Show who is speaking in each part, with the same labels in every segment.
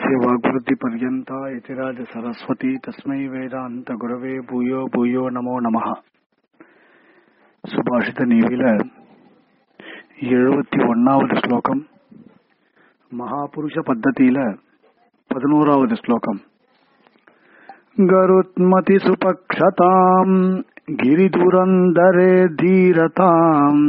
Speaker 1: यस्य वाग्वृत्तिपर्यन्ता यतिराज सरस्वती तस्मै வேதாந்த குரவே பூயோ பூயோ நமோ நமः சுபாஷித நீவில எழுபத்தி ஒன்னாவது ஸ்லோகம் மகாபுருஷ பத்ததியில பதினோராவது ஸ்லோகம் गरुत्मति सुपक्षताम् गिरिदुरन्दरे धीरताम्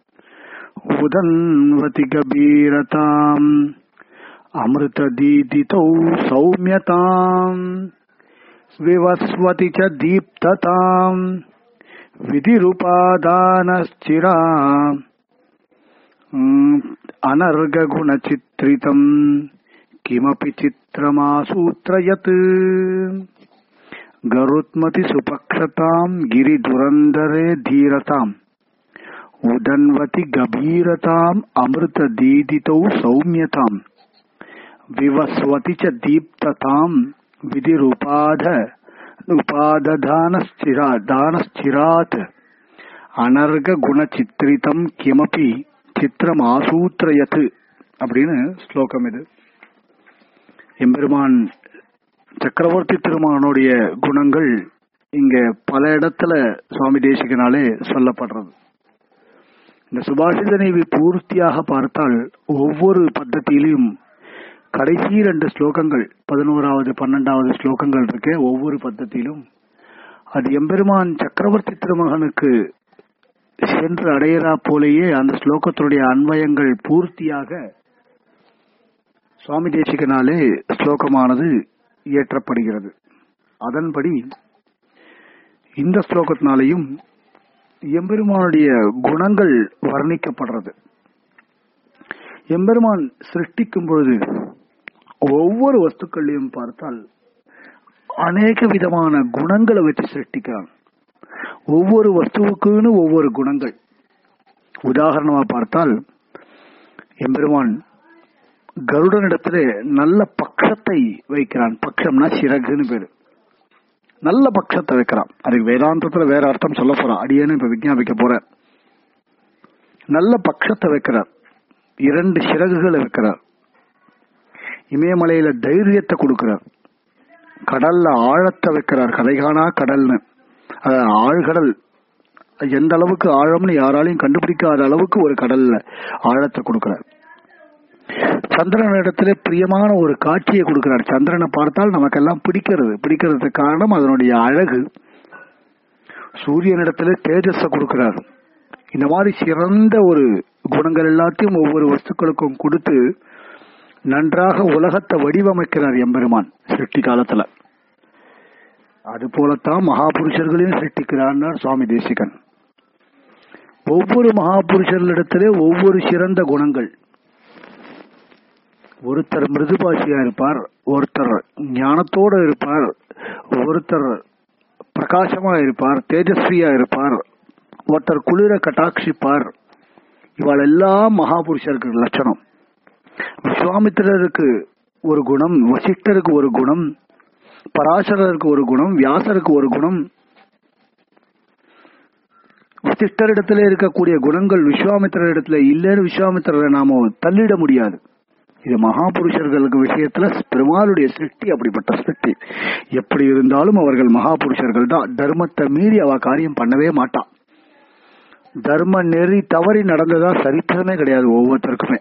Speaker 1: उदन्वति गभीरताम् अमृतदीदितौ सौम्यताम् विवस्वति च दीप्तताम् विधिरुपादानश्चिरा अनर्गगुणचित्रितम् किमपि चित्रमासूत्रयत् गरुत्मति सुपक्षताम् गिरिदुरन्दरे धीरताम् उदन्वति गभीरताम् अमृतदीदितौ सौम्यताम् विवस्वति च दीप्तताम् विधिरुपाध उपादधानश्चिरा दानश्चिरात् அனர்குணச்சித்திரிதம் கிமபி சித்திரம் ஆசூத்திரயத்து அப்படின்னு ஸ்லோகம் இது எம்பெருமான் சக்கரவர்த்தி திருமானுடைய குணங்கள் இங்க பல இடத்துல சுவாமி தேசிகனாலே சொல்லப்படுறது இந்த சுபாஷித நீவி பூர்த்தியாக பார்த்தால் ஒவ்வொரு பద్ధதியிலும் கடைசி ரெண்டு ஸ்லோகங்கள் பதினோராவது பன்னெண்டாவது ஸ்லோகங்கள் இருக்கு ஒவ்வொரு பద్ధதியிலும் அது எம்பெருமான் சக்கரவர்த்தி திருமகனுக்கு சென்று அடையிறா போலேயே அந்த ஸ்லோகத்தினுடைய அன்வயங்கள் பூர்த்தியாக சுவாமி தேசிகனாலே ஸ்லோகமானது இயற்றப்படுகிறது அதன்படி இந்த ஸ்லோகத்தினாலையும் எம்பெருமானுடைய குணங்கள் வர்ணிக்கப்படுறது எம்பெருமான் சிருஷ்டிக்கும் பொழுது ஒவ்வொரு வஸ்துக்களையும் பார்த்தால் அநேக விதமான குணங்களை வச்சு சிருஷ்டிக்கிறான் ஒவ்வொரு வஸ்துவுக்குன்னு ஒவ்வொரு குணங்கள் உதாரணமா பார்த்தால் எம்பெருமான் கருடனிடத்துல நல்ல பட்சத்தை வைக்கிறான் பட்சம்னா சிறகுன்னு பேரு நல்ல பட்சத்தை வைக்கிறான் அதுக்கு வேதாந்தத்துல வேற அர்த்தம் சொல்ல போறான் அடியேன்னு இப்ப விஞ்ஞாபிக்க போற நல்ல பட்சத்தை வைக்கிறார் இரண்டு சிறகுகளை வைக்கிறார் இமயமலையில தைரியத்தை கொடுக்கிறார் கடல்ல ஆழத்தை வைக்கிறார் கதைகானா கடல்னு ஆழ்கடல் எந்த அளவுக்கு ஆழம்னு யாராலையும் கண்டுபிடிக்காத அளவுக்கு ஒரு கடல்ல ஆழத்தை கொடுக்கிறார் சந்திரன் இடத்துல பிரியமான ஒரு காட்சியை கொடுக்கிறார் சந்திரனை பார்த்தால் நமக்கெல்லாம் பிடிக்கிறது பிடிக்கிறதுக்கு காரணம் அதனுடைய அழகு சூரியனிடத்துல தேஜஸ கொடுக்கிறார் இந்த மாதிரி சிறந்த ஒரு குணங்கள் எல்லாத்தையும் ஒவ்வொரு வஸ்துக்களுக்கும் கொடுத்து நன்றாக உலகத்தை வடிவமைக்கிறார் எம்பெருமான் சிருஷ்டி காலத்துல அது போலத்தான் மகாபுருஷர்களையும் சிருஷ்டிக்கிறார் சுவாமி தேசிகன் ஒவ்வொரு மகாபுருஷர்களிடத்திலே ஒவ்வொரு சிறந்த குணங்கள் ஒருத்தர் மிருதுபாஷியா இருப்பார் ஒருத்தர் ஞானத்தோட இருப்பார் ஒருத்தர் பிரகாசமா இருப்பார் தேஜஸ்வியா இருப்பார் ஒருத்தர் குளிர கட்டாட்சிப்பார் இவாள் எல்லாம் மகாபுருஷருக்கு லட்சணம் விஸ்வாமித்திரருக்கு ஒரு குணம் வசிஷ்டருக்கு ஒரு குணம் பராசரருக்கு ஒரு குணம் வியாசருக்கு ஒரு குணம் வசிஷ்டரிடத்துல இருக்கக்கூடிய குணங்கள் விஸ்வாமித்திர இடத்துல இல்லைன்னு விஸ்வாமித்திரரை நாம தள்ளிட முடியாது இது மகாபுருஷர்களுக்கு விஷயத்துல பெருமாளுடைய சிருஷ்டி அப்படிப்பட்ட சிருஷ்டி எப்படி இருந்தாலும் அவர்கள் மகாபுருஷர்கள் தான் தர்மத்தை மீறி அவ காரியம் பண்ணவே மாட்டான் தர்ம நெறி தவறி நடந்ததா சரித்திரமே கிடையாது ஒவ்வொருத்தருக்குமே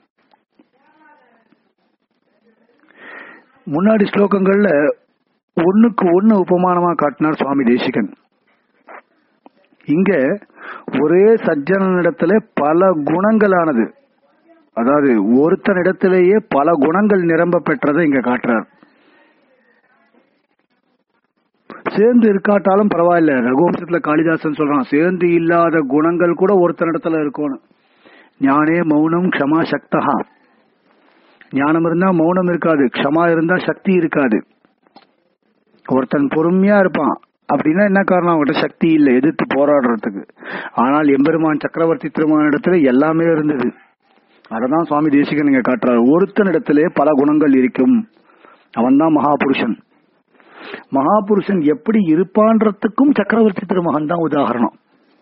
Speaker 1: முன்னாடி ஸ்லோகங்கள்ல ஒண்ணுக்கு ஒண்ணு உபமானமா காட்டினார் சுவாமி தேசிகன் இங்க ஒரே சஜ்ஜனிடத்துல பல குணங்களானது அதாவது ஒருத்தனிடத்திலேயே பல குணங்கள் நிரம்ப பெற்றதை இங்க காட்டுறார் சேர்ந்து இருக்காட்டாலும் பரவாயில்ல ரகுவம்சத்துல காளிதாசன் சொல்றான் சேர்ந்து இல்லாத குணங்கள் கூட ஒருத்தனிடத்துல இருக்கணும் ஞானே மௌனம் க்ஷமா சக்தகா ஞானம் இருந்தா மௌனம் இருக்காது க்ஷமா இருந்தா சக்தி இருக்காது ஒருத்தன் பொறுமையா இருப்பான் அப்படின்னா என்ன காரணம் அவங்ககிட்ட சக்தி இல்லை எதிர்த்து போராடுறதுக்கு ஆனால் எம்பெருமான் சக்கரவர்த்தி திருமான இடத்துல எல்லாமே இருந்தது அததான் சுவாமி தேசிகன் இங்க காட்டுறாரு ஒருத்தனிடத்திலே பல குணங்கள் இருக்கும் அவன் தான் மகாபுருஷன் மகாபுருஷன் எப்படி இருப்பான்றதுக்கும் சக்கரவர்த்தி திருமகன் தான் உதாரணம்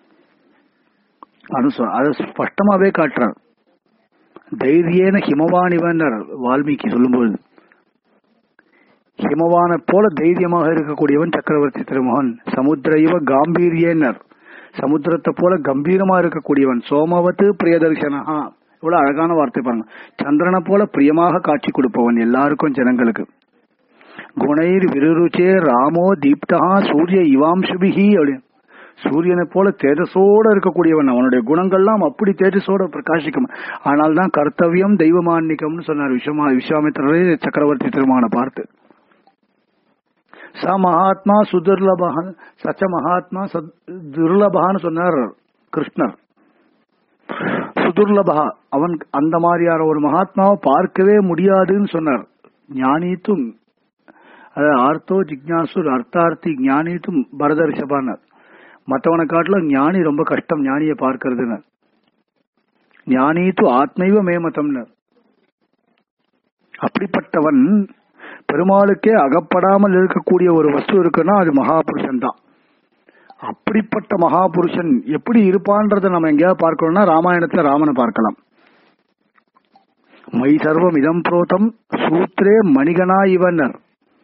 Speaker 1: அது சொ- அது ஸ்பஷ்டமாவே காட்டுறார் தைரியேன ஹிமவானிவன்னர் வால்மீகி சொல்லும்போது ஹிமவான போல தைரியமாக இருக்கக்கூடியவன் சக்கரவர்த்தி திருமகன் சமுத்திர இவ காம்பீரியனர் சமுத்திரத்தை போல கம்பீரமா இருக்கக்கூடியவன் சோமவத்து பிரியதர்சனஹா இவ்வளவு அழகான வார்த்தை பாருங்க சந்திரனை போல பிரியமாக காட்சி கொடுப்பவன் எல்லாருக்கும் ஜனங்களுக்கு குணைர் விருருச்சே ராமோ தீப்தா சூரிய இவாம்சுபிகி அப்படின்னு சூரியனை போல தேஜஸோட இருக்கக்கூடியவன் அவனுடைய குணங்கள்லாம் அப்படி தேஜஸோட பிரகாசிக்கும் ஆனால் தான் கர்த்தவியம் தெய்வமான்னிக்கம்னு சொன்னார் விஸ்வமா விஸ்வாமித்திரரே சக்கரவர்த்தி திருமான பார்த்து ச மகாத்மா சுதுர்லபகன் சச்ச மகாத்மா சத்- துர்லபகான்னு சொன்னார் கிருஷ்ணர் சுதுர்லபா அவன் அந்த மாதிரியான ஒரு மகாத்மாவை பார்க்கவே முடியாதுன்னு சொன்னார் ஞானித்தும் அதாவது ஆர்த்தோ ஜிக்ஞாசு அர்த்தார்த்தி ஞானித்தும் பரதர்ஷபான்னார் மற்றவனை காட்டிலும் ஞானி ரொம்ப கஷ்டம் ஞானியை பார்க்கறதுன்னு ஞானித்து ஆத்மைவ மேமதம்னர் அப்படிப்பட்டவன் பெருமாளுக்கே அகப்படாமல் இருக்கக்கூடிய ஒரு வஸ்து இருக்குன்னா அது மகாபுருஷன் தான் அப்படிப்பட்ட மகாபுருஷன் எப்படி இருப்பான்றத நம்ம எங்கேயாவது பார்க்கணும்னா ராமாயணத்துல ராமனை பார்க்கலாம் மை சர்வம் இதம் புரோதம் சூத்ரே மணிகனா இவனர்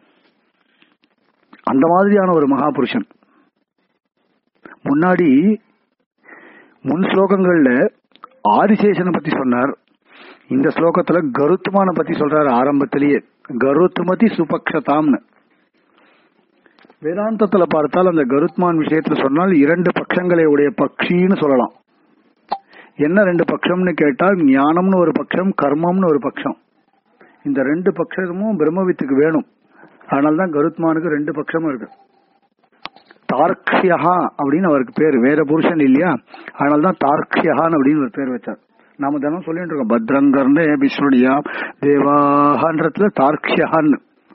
Speaker 1: அந்த மாதிரியான ஒரு மகாபுருஷன் முன்னாடி முன் ஸ்லோகங்கள்ல ஆதிசேஷனை பத்தி சொன்னார் இந்த ஸ்லோகத்துல கருத்துமான பத்தி சொல்றாரு ஆரம்பத்திலேயே கருத்துமதி சுபக்ஷதாம்னு வேதாந்தத்துல பார்த்தால் அந்த கருத்மான் விஷயத்துல சொன்னால் இரண்டு பட்சங்களை உடைய பக்ஷின்னு சொல்லலாம் என்ன ரெண்டு பட்சம்னு கேட்டால் ஞானம்னு ஒரு பட்சம் கர்மம்னு ஒரு பட்சம் இந்த ரெண்டு பட்சமும் பிரம்மவித்துக்கு வேணும் அதனால்தான் கருத்மானுக்கு ரெண்டு பட்சமும் இருக்கு தார்க்ஷியா அப்படின்னு அவருக்கு பேர் வேற புருஷன் இல்லையா அதனால்தான் தார்க்ஷியான்னு அப்படின்னு ஒரு பேர் வச்சார் நாம தினம் சொல்லிட்டு இருக்கோம் பத்ரங்கர்னு விஷ்ணுடியா தேவாகன்றதுல தார்க்ஷியான்னு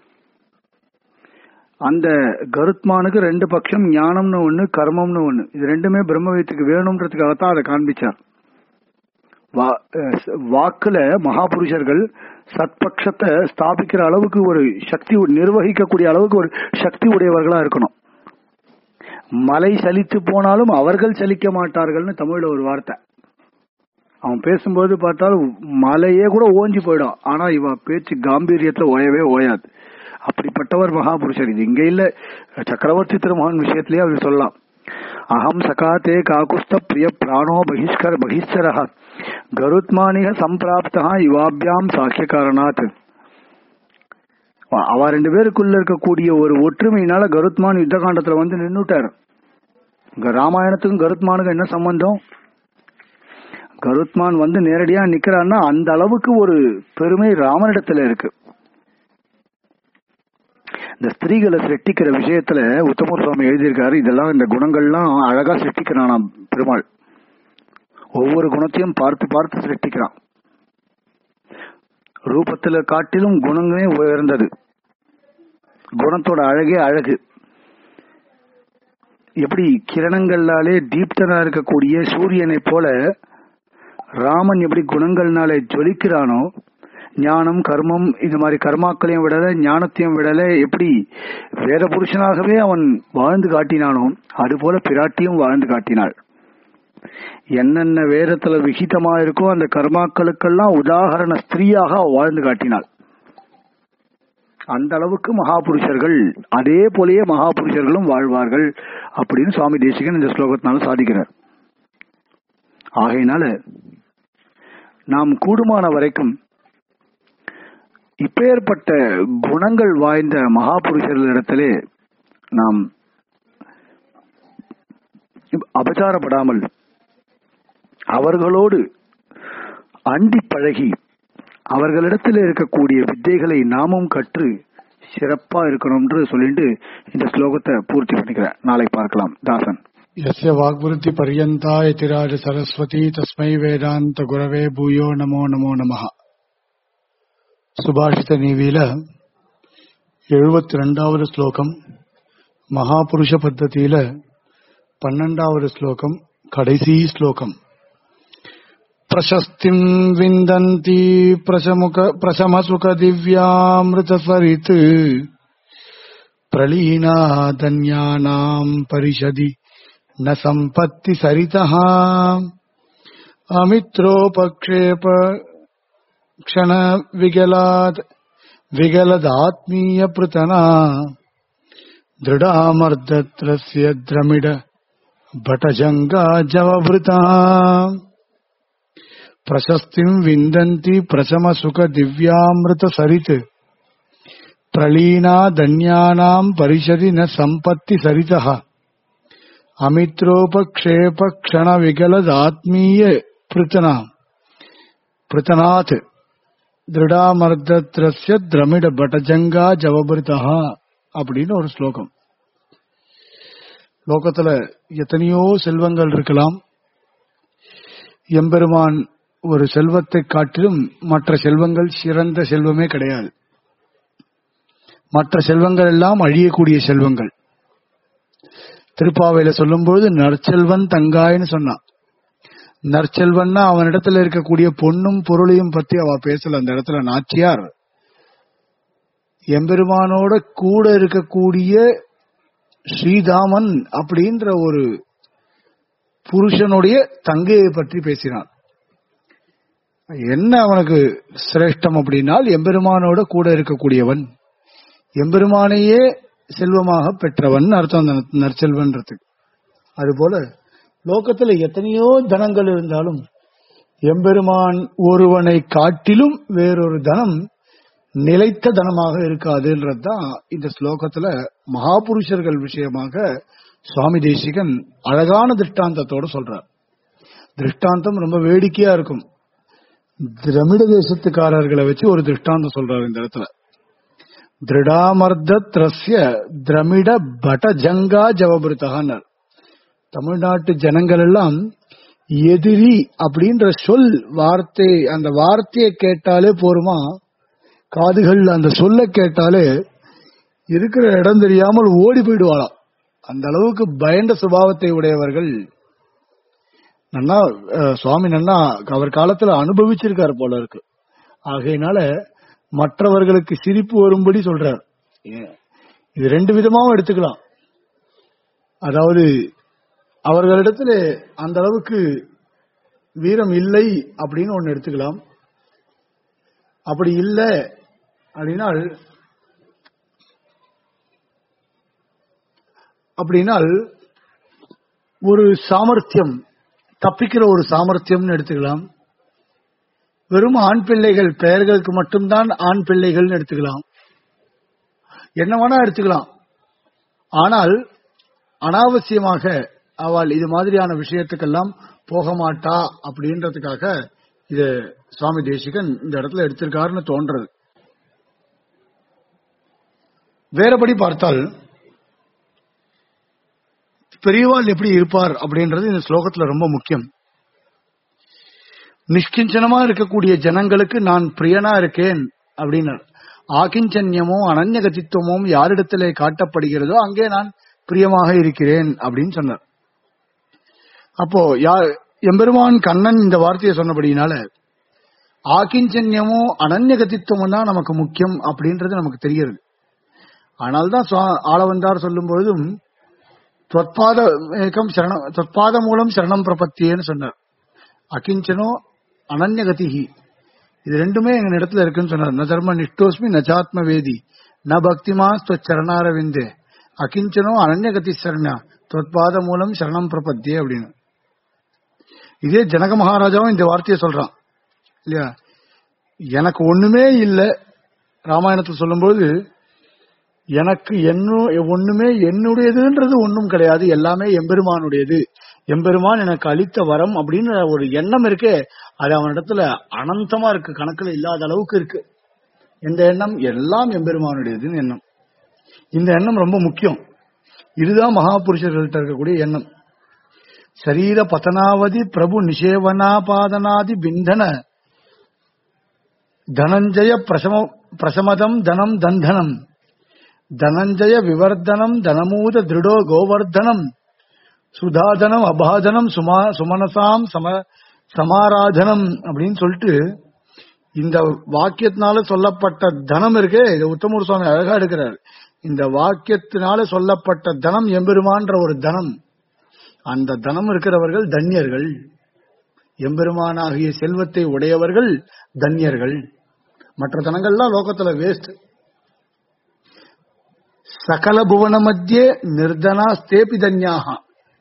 Speaker 1: அந்த கருத்மானுக்கு ரெண்டு பட்சம் ஞானம்னு ஒண்ணு கர்மம்னு ஒண்ணு இது ரெண்டுமே பிரம்மவித்துக்கு வேணும்ன்றதுக்காகத்தான் அதை காண்பிச்சார் வா- அஹ் வாக்குல மகாபுருஷர்கள் சத்பக்ஷத்தை ஸ்தாபிக்கிற அளவுக்கு ஒரு சக்தி நிர்வகிக்கக்கூடிய அளவுக்கு ஒரு சக்தி உடையவர்களா இருக்கணும் மலை சலித்து போனாலும் அவர்கள் சலிக்க மாட்டார்கள்னு தமிழ்ல ஒரு வார்த்தை அவன் பேசும்போது பார்த்தாலும் மலையே கூட ஓஞ்சி போயிடும் ஆனா இவன் பேச்சு காம்பீரியத்துல ஓயவே ஓயாது அப்படிப்பட்டவர் மகாபுருஷர் இது இங்க இல்ல சக்கரவர்த்தி திருமகன் விஷயத்திலேயே அவர் சொல்லலாம் அகம் சகாத்தே காகுஸ்த பிரிய பிராணோ பகிஷ்கர பகிஷ்சரஹ கருத்மானிக சம்பிராப்தா யுவாபியாம் சாக்கிய காரணாத் அவ ரெண்டு பேருக்குள்ள இருக்கக்கூடிய ஒரு ஒற்றுமையினால கருத்மான் யுத்த காண்டத்துல வந்து நின்னுட்டார் இங்க ராமாயணத்துக்கும் கருத்மானுக்கும் என்ன சம்பந்தம் கருத்மான் வந்து நேரடியா நிக்கிறான்னா அந்த அளவுக்கு ஒரு பெருமை ராமனிடத்துல இருக்கு இந்த ஸ்திரீகளை சிருஷ்டிக்கிற விஷயத்துல உத்தம சுவாமி எழுதியிருக்காரு இதெல்லாம் இந்த குணங்கள்லாம் அழகா சிருஷ்டிக்கிறானாம் பெருமாள் ஒவ்வொரு குணத்தையும் பார்த்து பார்த்து சிருஷ்டிக்கிறான் ரூபத்துல காட்டிலும் குணங்களே உயர்ந்தது குணத்தோட அழகே அழகு எப்படி கிரணங்களாலே தீப்தனா இருக்கக்கூடிய சூரியனை போல ராமன் எப்படி குணங்கள்னாலே ஜொலிக்கிறானோ ஞானம் கர்மம் இந்த மாதிரி கர்மாக்களையும் விடல ஞானத்தையும் விடல எப்படி வேற புருஷனாகவே அவன் வாழ்ந்து காட்டினானோ அதுபோல பிராட்டியும் வாழ்ந்து காட்டினாள் என்னென்ன வேதத்துல விகிதமா இருக்கோ அந்த கர்மாக்களுக்கெல்லாம் உதாகரண ஸ்திரீயாக அவ வாழ்ந்து காட்டினாள் அந்த அளவுக்கு மகாபுருஷர்கள் அதே போலயே மகாபுருஷர்களும் வாழ்வார்கள் அப்படின்னு சுவாமி தேசிகன் இந்த ஸ்லோகத்தினால சாதிக்கிறார் ஆகையினால நாம் கூடுமான வரைக்கும் இப்பேற்பட்ட குணங்கள் வாய்ந்த மகாபுருஷர்களிடத்திலே நாம் அபச்சாரப்படாமல் அவர்களோடு அண்டி பழகி அவர்களிடத்தில் இருக்கக்கூடிய வித்தைகளை நாமும் கற்று சிறப்பா இருக்கணும்னு சொல்லிட்டு இந்த ஸ்லோகத்தை பூர்த்தி பண்ணிக்கிறேன் நாளை பார்க்கலாம் தாசன்
Speaker 2: यस्य वाग्वृत्ति पर्यन्ता यतिराज सरस्वती तस्मै वेदान्त गुरवे भूयो नमो नमो நமः சுபாஷித நீவியில எழுபத்தி ரெண்டாவது ஸ்லோகம் மகாபுருஷ பத்ததியில பன்னெண்டாவது ஸ்லோகம் கடைசி ஸ்லோகம் பிரசஸ்திம் விந்தந்தி பிரசமுக பிரசமசுக திவ்யாமிருதஸ்வரித் प्रलीनादन्यानाम् परिषदि न सम्पत्ति सरितः अमित्रोपक्षेप क्षणविगलात् विगलदात्मीयपृतना दृढामर्दत्रस्य द्रमिड भटजङ्गा जवभृता प्रशस्तिम् विन्दन्ति प्रशमसुखदिव्यामृतसरित् प्रलीना धन्यानाम् परिषदि न सम्पत्तिसरितः अमित्रोपक्षेपक्षणविगलदात्मीय पृतना पृतनात् திருடாமர்தத்ரஸ்ய திரமிட பட்டஜங்கா ஜவபிருதா அப்படின்னு ஒரு ஸ்லோகம் லோகத்துல எத்தனையோ செல்வங்கள் இருக்கலாம் எம்பெருமான் ஒரு செல்வத்தை காட்டிலும் மற்ற செல்வங்கள் சிறந்த செல்வமே கிடையாது மற்ற செல்வங்கள் எல்லாம் அழியக்கூடிய செல்வங்கள் திருப்பாவையில சொல்லும்போது நற்செல்வன் தங்காய்னு சொன்னான் நற்செல்வன்னா அவனிடத்துல இருக்கக்கூடிய பொண்ணும் பொருளையும் பத்தி அவ பேசல அந்த இடத்துல நாச்சியார் எம்பெருமானோட கூட இருக்கக்கூடிய ஸ்ரீதாமன் அப்படின்ற ஒரு புருஷனுடைய தங்கையை பற்றி பேசினான் என்ன அவனுக்கு சிரேஷ்டம் அப்படின்னால் எம்பெருமானோட கூட இருக்கக்கூடியவன் எம்பெருமானையே செல்வமாக பெற்றவன் அர்த்தம் அந்த நற்செல்வன்றதுக்கு அதுபோல லோகத்துல எத்தனையோ தனங்கள் இருந்தாலும் எம்பெருமான் ஒருவனை காட்டிலும் வேறொரு தனம் நிலைத்த தனமாக இருக்காதுன்றதுதான் இந்த ஸ்லோகத்துல மகாபுருஷர்கள் விஷயமாக சுவாமி தேசிகன் அழகான திருஷ்டாந்தத்தோட சொல்றார் திருஷ்டாந்தம் ரொம்ப வேடிக்கையா இருக்கும் திரமிட தேசத்துக்காரர்களை வச்சு ஒரு திருஷ்டாந்தம் சொல்றாரு இந்த இடத்துல திருடாமர்த திரஸ்ய திரமிட பட ஜங்கா ஜவபிருத்தகான்னார் தமிழ்நாட்டு ஜனங்கள் எல்லாம் எதிரி அப்படின்ற சொல் வார்த்தை அந்த வார்த்தையை கேட்டாலே போருமா காதுகள் அந்த சொல்ல கேட்டாலே இருக்கிற இடம் தெரியாமல் ஓடி போயிடுவாளாம் அந்த அளவுக்கு பயந்த சுபாவத்தை உடையவர்கள் நன்னா அஹ், சுவாமி நன்னா அவர் காலத்துல அனுபவிச்சிருக்காரு போல இருக்கு ஆகையினால மற்றவர்களுக்கு சிரிப்பு வரும்படி சொல்றார் ஏ- இது ரெண்டு விதமாவும் எடுத்துக்கலாம் அதாவது அவர்களிடத்துல அந்த அளவுக்கு வீரம் இல்லை அப்படின்னு ஒன்னு எடுத்துக்கலாம் அப்படி இல்லை அப்படின்னால் அப்படின்னால் ஒரு சாமர்த்தியம் தப்பிக்கிற ஒரு சாமர்த்தியம்னு எடுத்துக்கலாம் வெறும் ஆண் பிள்ளைகள் பெயர்களுக்கு மட்டும்தான் ஆண் பிள்ளைகள்னு எடுத்துக்கலாம் என்ன வேணா எடுத்துக்கலாம் ஆனால் அனாவசியமாக அவள் இது மாதிரியான விஷயத்துக்கெல்லாம் போக மாட்டா அப்படின்றதுக்காக இது சுவாமி தேசிகன் இந்த இடத்துல எடுத்திருக்காருன்னு தோன்றது வேறபடி பார்த்தால் பெரியவாள் எப்படி இருப்பார் அப்படின்றது இந்த ஸ்லோகத்துல ரொம்ப முக்கியம் நிஷ்கிஞ்சனமா இருக்கக்கூடிய ஜனங்களுக்கு நான் பிரியனா இருக்கேன் அப்படின்னார் ஆகிஞ்சன்யமோ அனன்யகதித்துவமும் யாரிடத்திலே காட்டப்படுகிறதோ அங்கே நான் பிரியமாக இருக்கிறேன் அப்படின்னு சொன்னார் அப்போ யார் எம்பெருமான் கண்ணன் இந்த வார்த்தையை சொன்னபடினால ஆகிஞ்சன்யமும் அனன்யகதித்துவமும் தான் நமக்கு முக்கியம் அப்படின்றது நமக்கு தெரிகிறது ஆனால்தான் சுவா- ஆளவந்தார் சொல்லும் பொழுதும் தொற்பாத ஏகம் சரணம் தொற்பாத மூலம் சரணம் பிரபத்தியேன்னு சொன்னார் அகிஞ்சனோ அனன்யகதிகி இது ரெண்டுமே எங்க இடத்துல இருக்குன்னு சொன்னார் ந தர்ம நிஷ்டோஸ்மி நச்சாத்ம வேதி ந பக்திமா ஸ்வச்சரணாரவிந்தே அகிஞ்சனோ அனன்யகதி சரணா தொற்பாத மூலம் சரணம் பிரபத்தியே அப்படின்னு இதே ஜனக மகாராஜாவும் இந்த வார்த்தையை சொல்றான் இல்லையா எனக்கு ஒண்ணுமே இல்லை ராமாயணத்தில் சொல்லும்போது எனக்கு என்ன ஒண்ணுமே என்னுடையதுன்றது ஒண்ணும் கிடையாது எல்லாமே எம்பெருமானுடையது எம்பெருமான் எனக்கு அளித்த வரம் அப்படின்னு ஒரு எண்ணம் இருக்கே அது அவனிடத்துல அனந்தமா இருக்கு கணக்குல இல்லாத அளவுக்கு இருக்கு இந்த எண்ணம் எல்லாம் எம்பெருமானுடையதுன்னு எண்ணம் இந்த எண்ணம் ரொம்ப முக்கியம் இதுதான் மகாபுருஷர்கள்ட்ட இருக்கக்கூடிய எண்ணம் சரீர பதனாவதி பிரபு நிஷேவனாபாதனாதி பிந்தன தனஞ்சய பிரசம பிரசமதம் தனம் தந்தனம் தனஞ்சய விவர்தனம் தனமூத திருடோ கோவர்தனம் சுதாதனம் அபாதனம் சுமா சுமனசாம் சம சமாராதனம் அப்படின்னு சொல்லிட்டு இந்த வாக்கியத்தினால சொல்லப்பட்ட தனம் இருக்கே இது உத்தமூர் சுவாமி அழகா எடுக்கிறார் இந்த வாக்கியத்தினால சொல்லப்பட்ட தனம் எம்பெருமான்ற ஒரு தனம் அந்த தனம் இருக்கிறவர்கள் தன்யர்கள் எம்பெருமானாகிய செல்வத்தை உடையவர்கள் தன்யர்கள் மற்ற தனங்கள்லாம் லோகத்துல வேஸ்ட் சகல புவன மத்தியே நிர்தனா ஸ்தேபி தன்யாக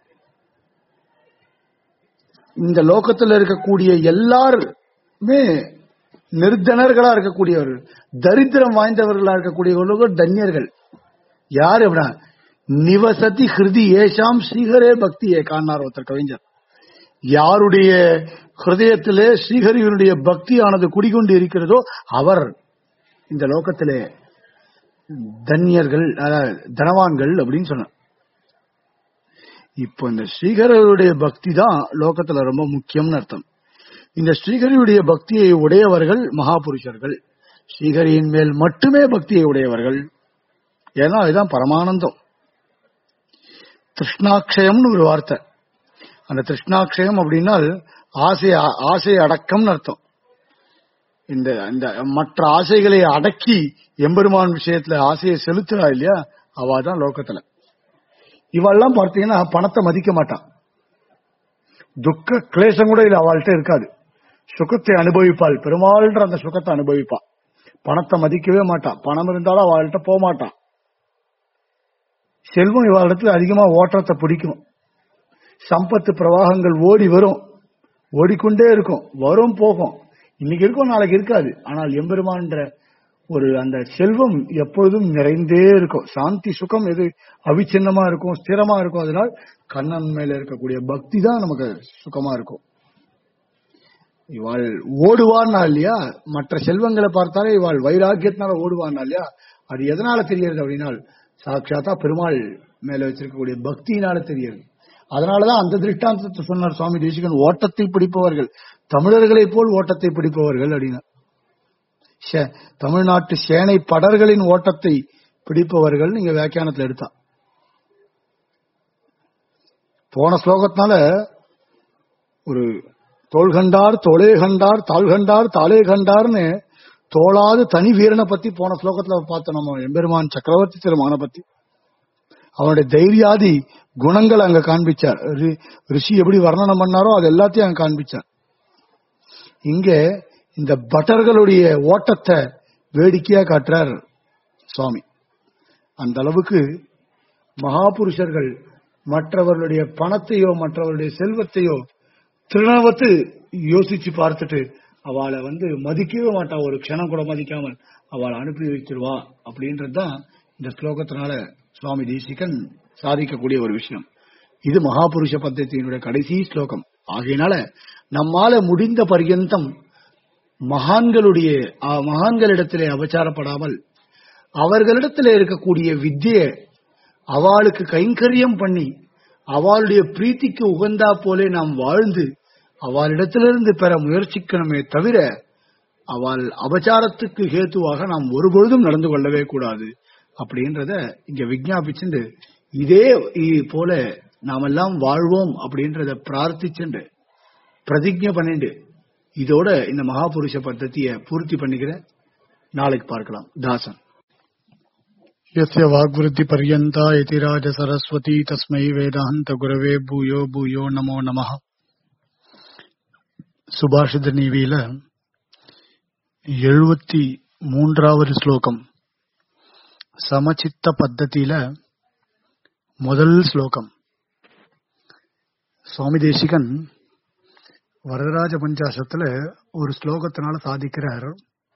Speaker 2: இந்த லோகத்துல இருக்கக்கூடிய எல்லாருமே நிர்தனர்களா இருக்கக்கூடியவர்கள் தரித்திரம் வாய்ந்தவர்களா இருக்கக்கூடியவர்கள் தன்யர்கள் யார் அப்படின்னா நிவசதி ஹிருதி ஏஷாம் ஸ்ரீஹரே பக்தி ஏகான்னார் ஒருத்தர் கவிஞர் யாருடைய ஹிருதயத்திலே ஸ்ரீஹரியினுடைய பக்தியானது குடிகொண்டு இருக்கிறதோ அவர் இந்த லோகத்திலே தன்யர்கள் அதாவது தனவான்கள் அப்படின்னு சொன்னார் இப்போ இந்த ஸ்ரீஹரியுடைய பக்தி தான் லோகத்துல ரொம்ப முக்கியம்னு அர்த்தம் இந்த ஸ்ரீஹரியுடைய பக்தியை உடையவர்கள் மகாபுருஷர்கள் ஸ்ரீஹரியின் மேல் மட்டுமே பக்தியை உடையவர்கள் ஏன்னா அதுதான் பரமானந்தம் திருஷ்ணாட்சயம்னு ஒரு வார்த்தை அந்த திருஷ்ணாட்சயம் அப்படின்னால் ஆசை ஆசை அடக்கம்னு அர்த்தம் இந்த இந்த மற்ற ஆசைகளை அடக்கி எம்பெருமான் விஷயத்துல ஆசையை செலுத்துறா இல்லையா அவ தான் லோகத்துல இவெல்லாம் பார்த்தீங்கன்னா பணத்தை மதிக்க மாட்டான் துக்க கிளேசம் கூட இல்ல அவள்கிட்ட இருக்காது சுகத்தை அனுபவிப்பாள் பெருமாள்ன்ற அந்த சுகத்தை அனுபவிப்பாள் பணத்தை மதிக்கவே மாட்டான் பணம் இருந்தாலும் அவள்கிட்ட போக மாட்டான் செல்வம் இவளிடத்துல அதிகமா ஓட்டத்தை பிடிக்கும் சம்பத்து பிரவாகங்கள் ஓடி வரும் ஓடிக்கொண்டே இருக்கும் வரும் போகும் இன்னைக்கு இருக்கும் நாளைக்கு இருக்காது ஆனால் எம்பெருமான்ற ஒரு அந்த செல்வம் எப்பொழுதும் நிறைந்தே இருக்கும் சாந்தி சுகம் எது அவிச்சின்னமா இருக்கும் ஸ்திரமா இருக்கும் அதனால் கண்ணன் மேல இருக்கக்கூடிய பக்தி தான் நமக்கு சுகமா இருக்கும் இவாள் ஓடுவான்னா இல்லையா மற்ற செல்வங்களை பார்த்தாலே இவாள் வைராக்கியத்தினால ஓடுவான்னா இல்லையா அது எதனால தெரியுது அப்படின்னா சாட்சாத்தா பெருமாள் மேல வச்சிருக்கக்கூடிய பக்தியினால தெரியுது அதனாலதான் அந்த திருஷ்டாந்தத்தை சொன்னார் சுவாமி தேசிகன் ஓட்டத்தை பிடிப்பவர்கள் தமிழர்களைப் போல் ஓட்டத்தை பிடிப்பவர்கள் அப்படின்னா ஷே- தமிழ்நாட்டு சேனை படர்களின் ஓட்டத்தை பிடிப்பவர்கள் நீங்க வியாக்கியானத்துல எடுத்தா போன ஸ்லோகத்தினால ஒரு தோள் கண்டார் தோளே கண்டார் தாள் கண்டார் தாளே கண்டார்னு தோளாது தனி வீரனை பத்தி போன ஸ்லோகத்துல பார்த்தோம் நம்ம எம்பெருமான் சக்கரவர்த்தி திருமகனை பத்தி அவனுடைய தைரியாதி குணங்கள் அங்க காண்பிச்சார் ரி- ரிஷி எப்படி வர்ணனம் பண்ணாரோ அது எல்லாத்தையும் அங்க காண்பிச்சார் இங்க இந்த பட்டர்களுடைய ஓட்டத்தை வேடிக்கையா காட்டுறார் சுவாமி அந்த அளவுக்கு மகாபுருஷர்கள் மற்றவர்களுடைய பணத்தையோ மற்றவர்களுடைய செல்வத்தையோ திருணவத்து யோசிச்சு பார்த்துட்டு அவளை வந்து மதிக்கவே மாட்டா ஒரு க்ஷணம் கூட மதிக்காமல் அவளை அனுப்பி வைத்திருவா அப்படின்றதுதான் இந்த ஸ்லோகத்தினால சுவாமி தேசிகன் சாதிக்கக்கூடிய ஒரு விஷயம் இது மகாபுருஷ பద్ధதியினுடைய கடைசி ஸ்லோகம் ஆகையினால நம்மால முடிந்த பர்யந்தம் மகான்களுடைய ஆ, மகான்களிடத்திலே அபச்சாரப்படாமல் அவர்களிடத்திலே இருக்கக்கூடிய வித்தியை அவளுக்கு கைங்கரியம் பண்ணி அவளுடைய பிரீத்திக்கு உகந்தா போலே நாம் வாழ்ந்து அவளிடத்திலிருந்து பெற முயற்சிக்கணுமே தவிர அவள் அபச்சாரத்துக்கு ஹேத்துவாக நாம் ஒருபொழுதும் நடந்து கொள்ளவே கூடாது அப்படின்றத இங்க விஞ்ஞாபிச்சுண்டு இதே இ- போல நாமெல்லாம் வாழ்வோம் அப்படின்றத பிரார்த்திச்சுண்டு பிரதிஜை பண்ணிண்டு இதோட இந்த மகாபுருஷ பద్ధதியை பூர்த்தி பண்ணிக்கிறேன் நாளைக்கு பார்க்கலாம் தாசன் यस्य वाग्वृत्तिपर्यन्ता इति राजसरस्वती तस्मै वेदान्तगुरवे भूयो भूयो नमो नमः சுபாஷித நீவியில எழுபத்தி மூன்றாவது ஸ்லோகம் சமச்சித்த பத்தத்தில முதல் ஸ்லோகம் சுவாமி தேசிகன் வரதராஜ பஞ்சாசத்துல ஒரு ஸ்லோகத்தினால சாதிக்கிறார்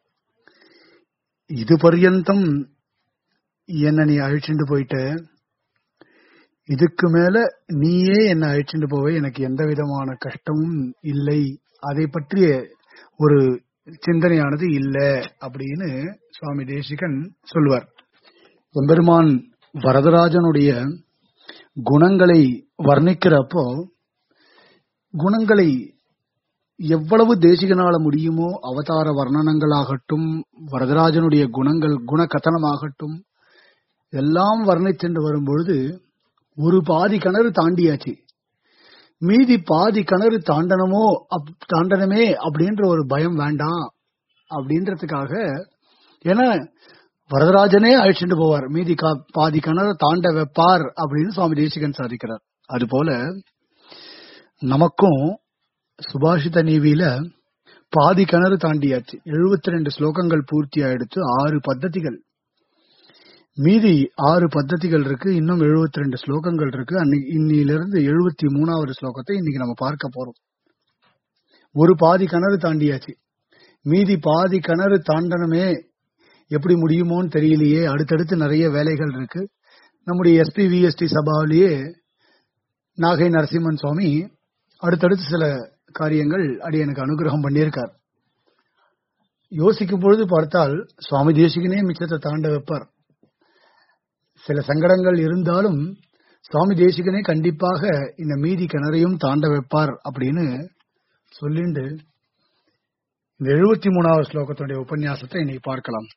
Speaker 2: இது பர்யந்தம் என்ன நீ அழிச்சுட்டு போயிட்ட இதுக்கு மேல நீயே என்ன அழிச்சுட்டு போவே எனக்கு எந்த விதமான கஷ்டமும் இல்லை அதை பற்றிய ஒரு சிந்தனையானது இல்ல அப்படின்னு சுவாமி தேசிகன் சொல்லுவார் எம்பெருமான் வரதராஜனுடைய குணங்களை வர்ணிக்கிறப்போ குணங்களை எவ்வளவு தேசிகனால முடியுமோ அவதார வர்ணனங்களாகட்டும் வரதராஜனுடைய குணங்கள் குண கதனமாகட்டும் எல்லாம் வர்ணிச்சென்று வரும்பொழுது ஒரு பாதி கிணறு தாண்டியாச்சு மீதி பாதி கிணறு தாண்டனமோ அப்- தாண்டனமே அப்படின்ற ஒரு பயம் வேண்டாம் அப்படின்றதுக்காக ஏன்னா வரதராஜனே அழைச்சிட்டு போவார் மீதி கா- பாதி கிணறு தாண்ட வைப்பார் அப்படின்னு சுவாமி தேசிகன் சாதிக்கிறார் அதுபோல நமக்கும் சுபாஷித நீவியில பாதி கிணறு தாண்டியாச்சு எழுபத்தி ரெண்டு ஸ்லோகங்கள் பூர்த்தி ஆயிடுச்சு ஆறு பத்ததிகள் மீதி ஆறு பத்ததிகள் இருக்கு இன்னும் எழுபத்தி ரெண்டு ஸ்லோகங்கள் இருக்கு அன்னைக்கு இன்னிலிருந்து எழுபத்தி மூணாவது ஸ்லோகத்தை இன்னைக்கு நம்ம பார்க்க போறோம் ஒரு பாதி கிணறு தாண்டியாச்சு மீதி பாதி கிணறு தாண்டனமே எப்படி முடியுமோன்னு தெரியலையே அடுத்தடுத்து நிறைய வேலைகள் இருக்கு நம்முடைய எஸ்பி விஎஸ்டி சபாவிலேயே நாகை நரசிம்மன் சுவாமி அடுத்தடுத்து சில காரியங்கள் அடியனுக்கு அனுகிரகம் பண்ணியிருக்கார் யோசிக்கும் பொழுது பார்த்தால் சுவாமி தேசிகனே மிச்சத்தை தாண்ட வைப்பார் சில சங்கடங்கள் இருந்தாலும் சுவாமி தேசிகனே கண்டிப்பாக இந்த மீதி கிணறையும் தாண்ட வைப்பார் அப்படின்னு சொல்லிண்டு இந்த எழுபத்தி மூணாவது ஸ்லோகத்துடைய உபன்யாசத்தை இன்னைக்கு பார்க்கலாம்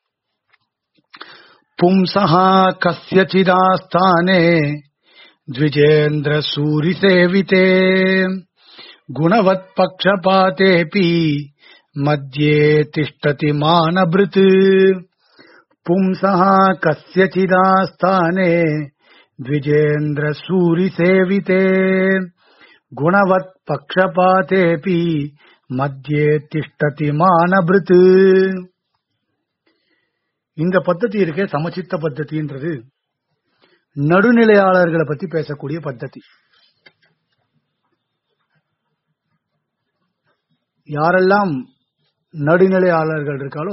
Speaker 2: பும்சா கசியச்சிதாஸ்தானே द्विजेन्द्र सूरिसेविते गुणवत्पक्षपातेऽपि मध्ये तिष्ठति मानभृत् पुंसः कस्यचिदास्थाने द्विजेन्द्र सूरिसेविते गुणवत्पक्षपातेऽपि मध्ये तिष्ठति मानभृत् இந்த பద్ధதி இருக்கே சமச்சித்த பద్ధதின்றது நடுநிலையாளர்களை பத்தி பேசக்கூடிய பద్ధதி யாரெல்லாம் நடுநிலையாளர்கள் இருக்காளோ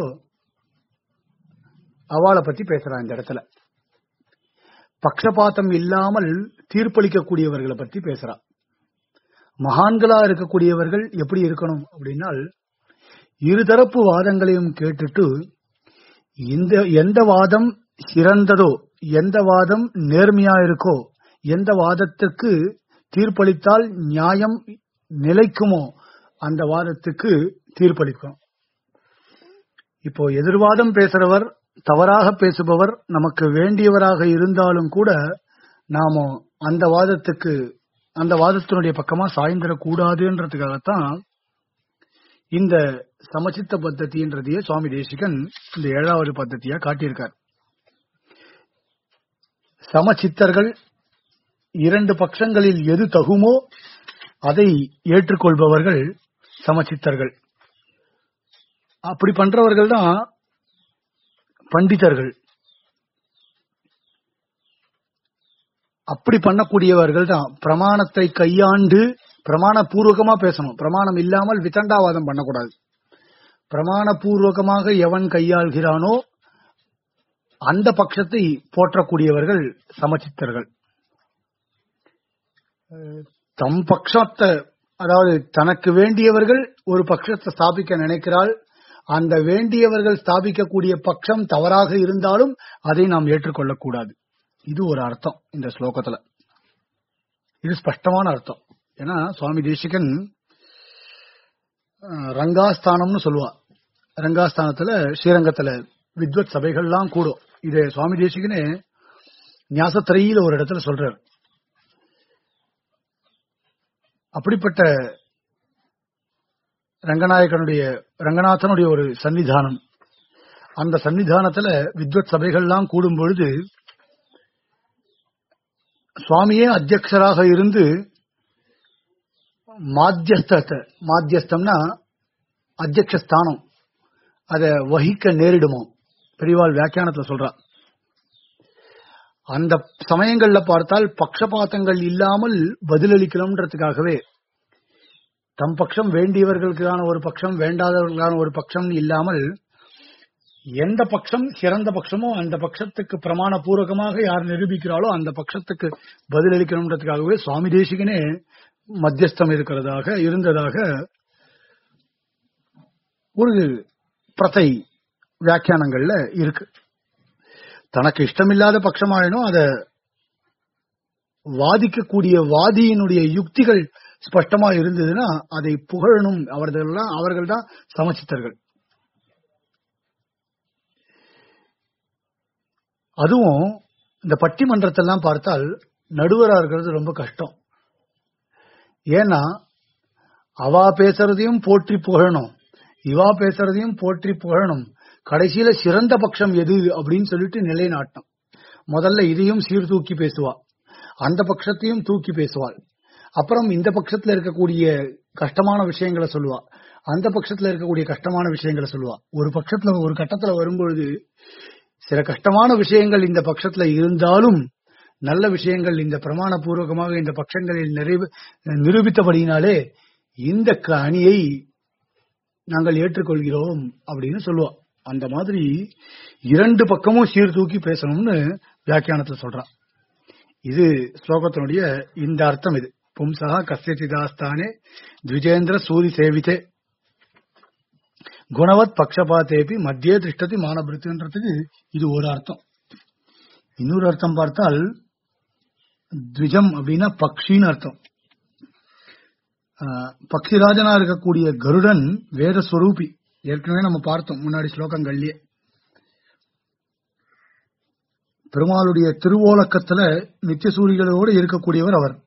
Speaker 2: அவளை பத்தி பேசுறான் இந்த இடத்துல பக்ஷபாத்தம் இல்லாமல் தீர்ப்பளிக்கக்கூடியவர்களை பத்தி பேசுறான் மகான்களா இருக்கக்கூடியவர்கள் எப்படி இருக்கணும் அப்படின்னால் இருதரப்பு வாதங்களையும் கேட்டுட்டு இந்த எந்த வாதம் சிறந்ததோ எந்த வாதம் நேர்மையா இருக்கோ எந்த வாதத்துக்கு தீர்ப்பளித்தால் நியாயம் நிலைக்குமோ அந்த வாதத்துக்கு தீர்ப்பளிக்கும் இப்போ எதிர்வாதம் பேசுறவர் தவறாக பேசுபவர் நமக்கு வேண்டியவராக இருந்தாலும் கூட நாம அந்த வாதத்துக்கு அந்த வாதத்தினுடைய பக்கமா சாய்ந்திடக்கூடாதுன்றதுக்காகத்தான் இந்த சமச்சித்த பத்ததின்றதையே சுவாமி தேசிகன் இந்த ஏழாவது பத்ததியா காட்டியிருக்கார் சமச்சித்தர்கள் இரண்டு பட்சங்களில் எது தகுமோ அதை ஏற்றுக்கொள்பவர்கள் சமச்சித்தர்கள் அப்படி பண்றவர்கள் தான் பண்டிதர்கள் அப்படி பண்ணக்கூடியவர்கள் தான் பிரமாணத்தை கையாண்டு பிரமாண பூர்வகமா பேசணும் பிரமாணம் இல்லாமல் விதண்டாவாதம் பண்ணக்கூடாது பிரமாண பூர்வகமாக எவன் கையாள்கிறானோ அந்த பட்சத்தை போற்றக்கூடியவர்கள் சமச்சித்தர்கள் தம் பட்சத்தை அதாவது தனக்கு வேண்டியவர்கள் ஒரு பட்சத்தை ஸ்தாபிக்க நினைக்கிறாள் அந்த வேண்டியவர்கள் ஸ்தாபிக்கக்கூடிய பட்சம் தவறாக இருந்தாலும் அதை நாம் ஏற்றுக்கொள்ளக்கூடாது இது ஒரு அர்த்தம் இந்த ஸ்லோகத்துல இது ஸ்பஷ்டமான அர்த்தம் ஏன்னா சுவாமி தேசிகன் ரங்காஸ்தானம்னு சொல்லுவா ரங்காஸ்தானத்துல ஸ்ரீரங்கத்துல வித்வத் சபைகள்லாம் கூடும் இது சுவாமி தேசிகனே ஞாசத்திரையில ஒரு இடத்துல சொல்றார் அப்படிப்பட்ட ரங்கநாயகனுடைய ரங்கநாதனுடைய ஒரு சன்னிதானம் அந்த சன்னிதானத்துல வித்வத் சபைகள்லாம் கூடும் பொழுது சுவாமியே அத்தியக்ஷராக இருந்து மாத்தியஸ்தத்தை மாத்தியஸ்தம்னா அத்தியக்ஷ ஸ்தானம் அதை வகிக்க நேரிடுமோ பெரியவாள் வியாக்கியானத்துல சொல்றா அந்த சமயங்கள்ல பார்த்தால் பக்ஷபாத்தங்கள் இல்லாமல் பதிலளிக்கணும்ன்றதுக்காகவே தம் பட்சம் வேண்டியவர்களுக்கான ஒரு பட்சம் வேண்டாதவர்களுக்கான ஒரு பட்சம் இல்லாமல் எந்த பட்சம் சிறந்த பட்சமோ அந்த பட்சத்துக்கு பிரமாண பூர்வகமாக யார் நிரூபிக்கிறாளோ அந்த பட்சத்துக்கு பதிலளிக்கணும்ன்றதுக்காகவே சுவாமி தேசிகனே மத்தியஸ்தம் இருக்கிறதாக இருந்ததாக ஒரு பிரதை வியாக்கியானங்கள்ல இருக்கு தனக்கு இஷ்டமில்லாத பட்சமாயினும் அத வாதிக்கக்கூடிய வாதியினுடைய யுக்திகள் ஸ்பஷ்டமா இருந்ததுன்னா அதை புகழணும் அவர்கள் அவர்கள் தான் சமச்சித்தர்கள் அதுவும் இந்த பட்டிமன்றத்தெல்லாம் பார்த்தால் நடுவரா இருக்கிறது ரொம்ப கஷ்டம் ஏன்னா அவா பேசுறதையும் போற்றி புகழணும் இவா பேசுறதையும் போற்றி புகழணும் கடைசியில சிறந்த பட்சம் எது அப்படின்னு சொல்லிட்டு நிலைநாட்டம் முதல்ல இதையும் சீர்தூக்கி பேசுவா அந்த பட்சத்தையும் தூக்கி பேசுவாள் அப்புறம் இந்த பட்சத்துல இருக்கக்கூடிய கஷ்டமான விஷயங்களை சொல்லுவா அந்த பட்சத்துல இருக்கக்கூடிய கஷ்டமான விஷயங்களை சொல்லுவா ஒரு பட்சத்துல ஒரு கட்டத்துல வரும்பொழுது சில கஷ்டமான விஷயங்கள் இந்த பட்சத்துல இருந்தாலும் நல்ல விஷயங்கள் இந்த பிரமாண பூர்வகமாக இந்த பட்சங்களில் நிறைவு நிரூபித்தபடியினாலே இந்த க- அணியை நாங்கள் ஏற்றுக்கொள்கிறோம் அப்படின்னு சொல்லுவா அந்த மாதிரி இரண்டு பக்கமும் சீர்தூக்கி பேசணும்னு வியாக்கியானத்துல சொல்றான் இது ஸ்லோகத்தினுடைய இந்த அர்த்தம் இது பும்சா கசியதிதாஸ்தானே த்விஜேந்திர சூரி சேவித்தே குணவத் பக்ஷபாத்தேபி மத்தியே திருஷ்டதி மானபிருத்துன்றதுக்கு இது ஒரு அர்த்தம் இன்னொரு அர்த்தம் பார்த்தால் த்விஜம் அப்படின்னா பக்ஷின்னு அர்த்தம் ஆஹ், பக்ஷிராஜனா இருக்கக்கூடிய கருடன் வேத ஸ்வரூபி ஏற்கனவே நம்ம பார்த்தோம் முன்னாடி ஸ்லோகங்கள்லயே பெருமாளுடைய திருவோலக்கத்துல நித்திய சூரிகளோடு இருக்கக்கூடியவர் அவர்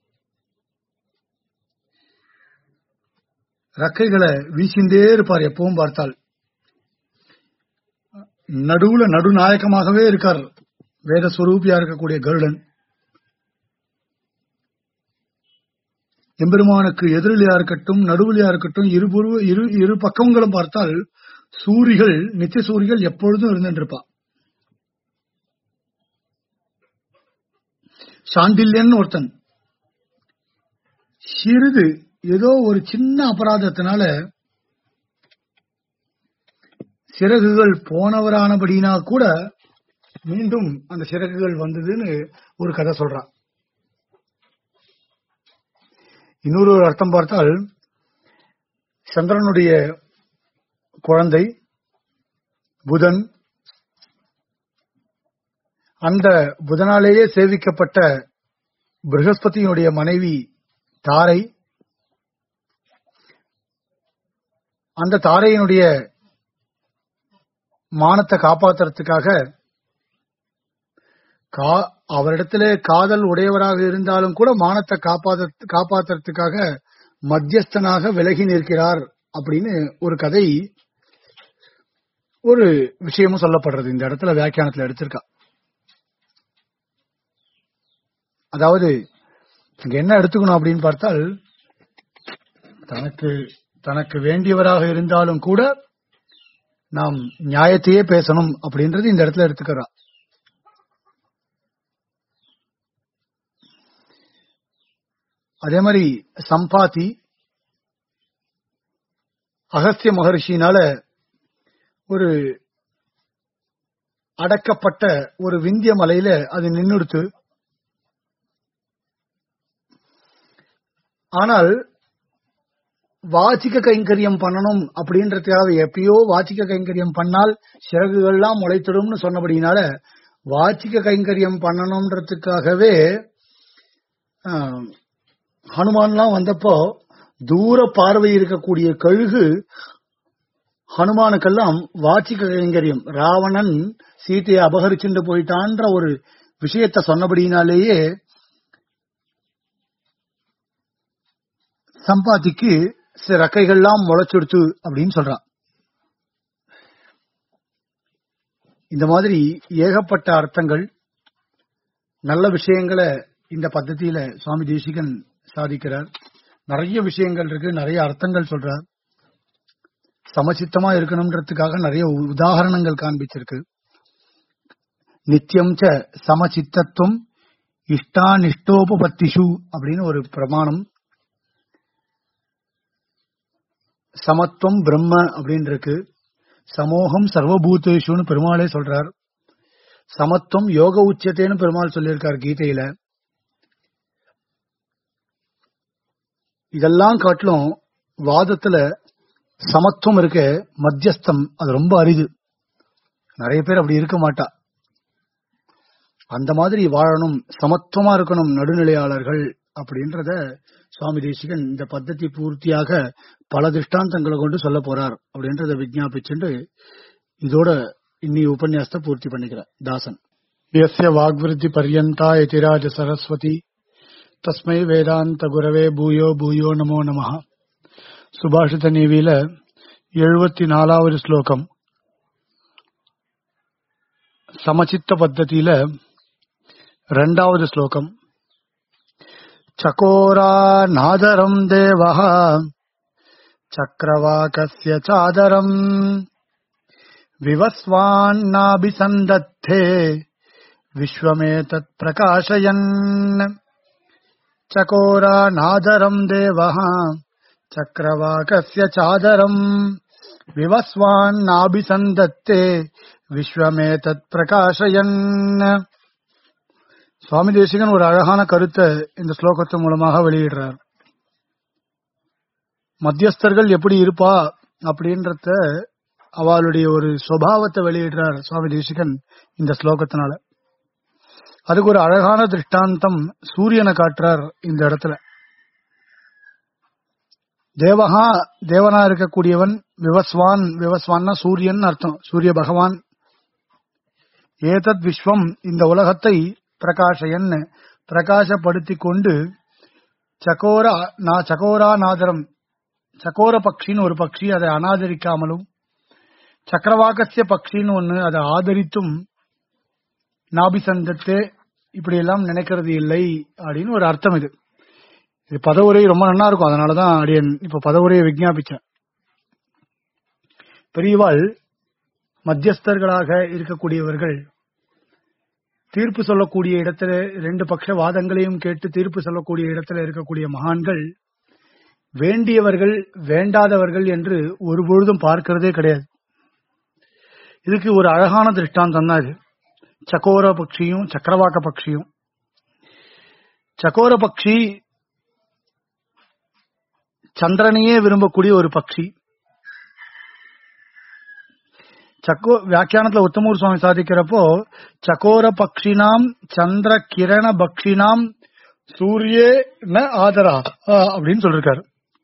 Speaker 2: ரக்கைகளை வீசிண்டே இருப்பார் எப்பவும் பார்த்தால் நடுவுல நடுநாயகமாகவே இருக்கார் வேத ஸ்வரூபியா இருக்கக்கூடிய கருடன் எம்பெருமானுக்கு எதிரிலையா இருக்கட்டும் நடுவுலையா இருக்கட்டும் இருபுரு இரு இரு பக்கங்களும் பார்த்தால் சூரிகள் நித்திய சூரிகள் எப்பொழுதும் இருந்துருப்பா சாண்டில்யன் ஒருத்தன் சிறிது ஏதோ ஒரு சின்ன அபராதத்தினால சிறகுகள் போனவரானபடினா கூட மீண்டும் அந்த சிறகுகள் வந்ததுன்னு ஒரு கதை சொல்றான் இன்னொரு ஒரு அர்த்தம் பார்த்தால் சந்திரனுடைய குழந்தை புதன் அந்த புதனாலேயே சேவிக்கப்பட்ட ப்ரகஸ்பதியினுடைய மனைவி தாரை அந்த தாரையினுடைய மானத்தை காப்பாத்துறதுக்காக கா அவரிடத்துல காதல் உடையவராக இருந்தாலும் கூட மானத்தை காப்பாத்த காப்பாத்துறதுக்காக மத்தியஸ்தனாக விலகி நிற்கிறார் அப்படின்னு ஒரு கதை ஒரு விஷயமும் சொல்லப்படுறது இந்த இடத்துல வியாக்கியானத்துல எடுத்திருக்கா அதாவது இங்க என்ன எடுத்துக்கணும் அப்படின்னு பார்த்தால் தனக்கு தனக்கு வேண்டியவராக இருந்தாலும் கூட நாம் நியாயத்தையே பேசணும் அப்படின்றது இந்த இடத்துல எடுத்துக்கிறா அதே மாதிரி சம்பாதி அகஸ்திய மகரிஷினால ஒரு அடக்கப்பட்ட ஒரு விந்திய மலையில அது நின்னுடுத்து ஆனால் வாச்சிக்க கைங்கரியம் பண்ணணும் அப்படின்றதுக்காக எப்பயோ வாச்சிக்க கைங்கரியம் பண்ணால் சிறகுகள்லாம் முளைத்திடும்னு சொன்னபடினால வாச்சிக்க கைங்கரியம் பண்ணணும்ன்றதுக்காகவே ஆஹ், ஹனுமான்லாம் வந்தப்போ தூர பார்வை இருக்கக்கூடிய கழுகு ஹனுமானுக்கெல்லாம் வாச்சிக்க கைங்கரியம் ராவணன் சீதையை அபகரிச்சுட்டு போயிட்டான்ற ஒரு விஷயத்த சொன்னபடினாலேயே சம்பாதிக்கு சில ரெக்கைகள்லாம் முளைச்சுடுத்து அப்படின்னு சொல்றான் இந்த மாதிரி ஏகப்பட்ட அர்த்தங்கள் நல்ல விஷயங்களை இந்த பద్ధதியில சுவாமி தேசிகன் சாதிக்கிறார் நிறைய விஷயங்கள் இருக்கு நிறைய அர்த்தங்கள் சொல்றார் சமச்சித்தமா இருக்கணும்ன்றதுக்காக நிறைய உதாரணங்கள் காண்பிச்சிருக்கு நித்தியம் ச சமச்சித்தத்துவம் இஷ்டானிஷ்டோபபத்திஷு அப்படின்னு ஒரு பிரமாணம் சமத்துவம் பிரம்ம அப்படின்னு இருக்கு சமோகம் சர்வபூதேஷுன்னு பெருமாளே சொல்றார் சமத்துவம் யோக உச்சத்தைன்னு பெருமாள் சொல்லியிருக்கார் கீதையில இதெல்லாம் காட்டிலும் வாதத்துல சமத்துவம் இருக்க மத்தியஸ்தம் அது ரொம்ப அரிது நிறைய பேர் அப்படி இருக்க மாட்டா அந்த மாதிரி வாழணும் சமத்துவமா இருக்கணும் நடுநிலையாளர்கள் அப்படின்றத சுவாமி தேசிகன் இந்த பத்ததி பூர்த்தியாக பல திருஷ்டாந்தங்களை கொண்டு சொல்ல போறார் அப்படின்றத விஜாபிச்சுட்டு இதோட இன்னி உபன்யாசத்தை பூர்த்தி பண்ணிக்கிறார் தாசன் எஸ்ய வாக்விருத்தி பர்யந்தா யதிராஜ சரஸ்வதி தஸ்மை வேதாந்த குரவே பூயோ பூயோ நமோ நம சுபாஷித நீவியில எழுபத்தி நாலாவது ஸ்லோகம் சமச்சித்த பத்ததியில ரெண்டாவது ஸ்லோகம் चकोरानादरम् देवः चक्रवाकस्य चादरम् विवस्वान्नाभिसन्दत्ते विश्वमेतत् प्रकाशयन् चकोरानादरम् देवः चक्रवाकस्य चादरम् विवस्वान्नाभिसन्दत्ते விஸ்வமேதத் பிரகாஷயன் சுவாமி தேசிகன் ஒரு அழகான கருத்தை இந்த ஸ்லோகத்து மூலமாக வெளியிடுறார் மத்தியஸ்தர்கள் எப்படி இருப்பா அப்படின்றத அவளுடைய ஒரு சுவாவத்தை வெளியிடுறார் சுவாமி தேசிகன் இந்த ஸ்லோகத்தினால அதுக்கு ஒரு அழகான திருஷ்டாந்தம் சூரியனை காட்டுறார் இந்த இடத்துல தேவகா தேவனா இருக்கக்கூடியவன் விவஸ்வான் விவஸ்வான்னா சூரியன் அர்த்தம் சூரிய பகவான் ஏதத் விஸ்வம் இந்த உலகத்தை பிரகாஷயன் பிரகாசப்படுத்தி கொண்டு சகோர நா- சகோரா நாதரம் சகோர பக்ஷின்னு ஒரு பக்ஷி அதை அனாதரிக்காமலும் சக்கரவாகசிய பக்ஷின்னு ஒண்ணு அதை ஆதரித்தும் நாபிசந்தத்தே இப்படி எல்லாம் நினைக்கிறது இல்லை அப்படின்னு ஒரு அர்த்தம் இது இது பதவுரை ரொம்ப நல்லா இருக்கும் அதனாலதான் அடியன் இப்ப பதவுரையை விஞ்ஞாபிச்சேன் பெரியவாள் மத்தியஸ்தர்களாக இருக்கக்கூடியவர்கள் தீர்ப்பு சொல்லக்கூடிய இடத்துல ரெண்டு பக்ஷ வாதங்களையும் கேட்டு தீர்ப்பு சொல்லக்கூடிய இடத்துல இருக்கக்கூடிய மகான்கள் வேண்டியவர்கள் வேண்டாதவர்கள் என்று ஒரு பொழுதும் பார்க்கிறதே கிடையாது இதுக்கு ஒரு அழகான திருஷ்டாந்தம் தான் இது சக்கோர பக்ஷியும் சக்கரவாக்க பக்ஷியும் சக்கோர பக்ஷி சந்திரனையே விரும்பக்கூடிய ஒரு பக்ஷி சக்கோ வியாக்கியானத்துல உத்தமூர் சுவாமி சாதிக்கிறப்போ சகோர பக்ஷினாம் சந்திர கிரண பக்ஷினாம் சூரியே ந ஆதரா ஆ, அப்படின்னு சொல்லிருக்காரு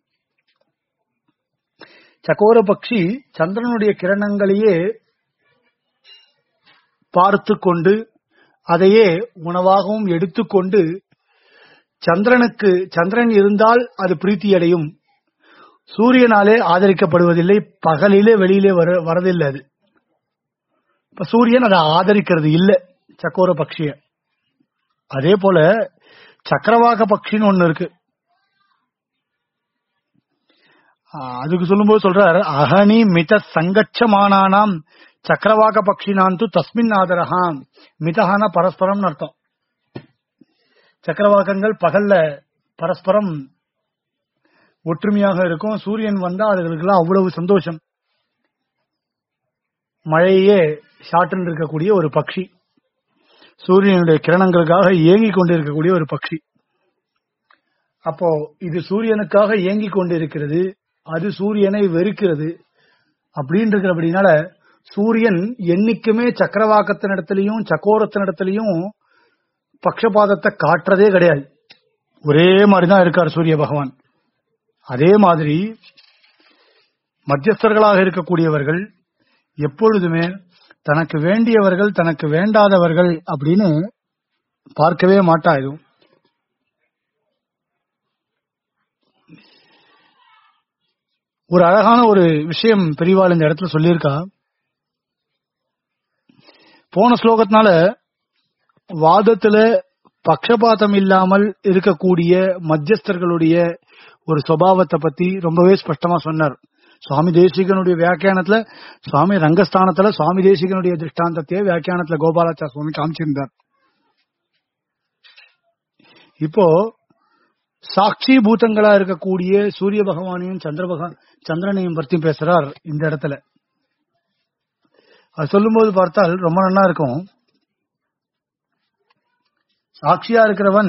Speaker 2: சகோர பக்ஷி சந்திரனுடைய கிரணங்களையே பார்த்து கொண்டு அதையே உணவாகவும் எடுத்துக்கொண்டு சந்திரனுக்கு சந்திரன் இருந்தால் அது பிரீத்தி அடையும் சூரியனாலே ஆதரிக்கப்படுவதில்லை பகலிலே வெளியிலே வர வரதில்லை அது இப்ப சூரியன் அதை ஆதரிக்கிறது இல்ல சக்கோர பக்ஷிய அதே போல சக்கரவாக பக்ஷின்னு ஒண்ணு இருக்கு ஆ, அதுக்கு சொல்லும்போது சொல்றார் அகனி மித சங்கச்சமானானாம் சக்கரவாக பக்ஷினாந்து தஸ்மின் ஆதரகாம் மிதஹான பரஸ்பரம்னு அர்த்தம் சக்கரவாக்கங்கள் பகல்ல பரஸ்பரம் ஒற்றுமையாக இருக்கும் சூரியன் வந்தா அதுகளுக்கெல்லாம் அவ்வளவு சந்தோஷம் மழையே ஷாட்டுன்னு இருக்கக்கூடிய ஒரு பக்ஷி சூரியனுடைய கிரணங்களுக்காக ஏங்கிக் கொண்டிருக்கக்கூடிய ஒரு பக்ஷி அப்போ இது சூரியனுக்காக ஏங்கிக் கொண்டிருக்கிறது அது சூரியனை வெறுக்கிறது அப்படின்னு இருக்கிறபடினால சூரியன் என்னைக்குமே சக்கரவாக்கத்தினிடத்திலையும் சக்கோரத்தினிடத்திலையும் பக்ஷபாதத்தை காட்டுறதே கிடையாது ஒரே மாதிரிதான் இருக்கார் சூரிய பகவான் அதே மாதிரி மத்தியஸ்தர்களாக இருக்கக்கூடியவர்கள் எப்பொழுதுமே தனக்கு வேண்டியவர்கள் தனக்கு வேண்டாதவர்கள் அப்படின்னு பார்க்கவே மாட்டா எதுவும் ஒரு அழகான ஒரு விஷயம் பெரியவாள் இந்த இடத்துல சொல்லியிருக்கா போன ஸ்லோகத்தினால வாதத்துல பக்ஷபாதம் இல்லாமல் இருக்கக்கூடிய மத்தியஸ்தர்களுடைய ஒரு சுபாவத்தை பத்தி ரொம்பவே ஸ்பஷ்டமா சொன்னார் சுவாமி தேசிகனுடைய வியாக்கியானத்துல சுவாமி ரங்கஸ்தானத்துல சுவாமி தேசிகனுடைய திருஷ்டாந்தத்தையே வியாக்கியானத்துல கோபாலாச்சார சுவாமி காமிச்சிருந்தார் இப்போ சாட்சி பூதங்களா இருக்கக்கூடிய சூரிய பகவானையும் சந்திர பகவான் சந்திரனையும் பத்தி பேசுறார் இந்த இடத்துல அது சொல்லும்போது பார்த்தால் ரொம்ப நல்லா இருக்கும் சாட்சியா இருக்கிறவன்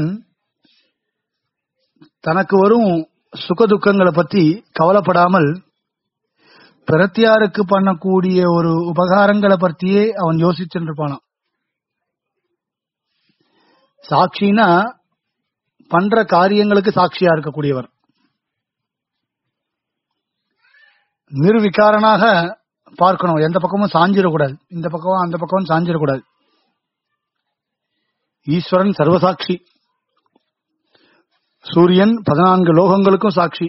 Speaker 2: தனக்கு வரும் சுக துக்கங்களை பத்தி கவலைப்படாமல் பிரத்தியாருக்கு பண்ணக்கூடிய ஒரு உபகாரங்களை பற்றியே அவன் யோசிச்சுட்டு இருப்பானாம் சாட்சினா பண்ற காரியங்களுக்கு சாட்சியா இருக்கக்கூடியவர் நிர்விகாரனாக பார்க்கணும் எந்த பக்கமும் சாஞ்சிடக்கூடாது இந்த பக்கமும் அந்த பக்கமும் சாஞ்சிடக்கூடாது ஈஸ்வரன் சர்வசாட்சி சூரியன் பதினான்கு லோகங்களுக்கும் சாட்சி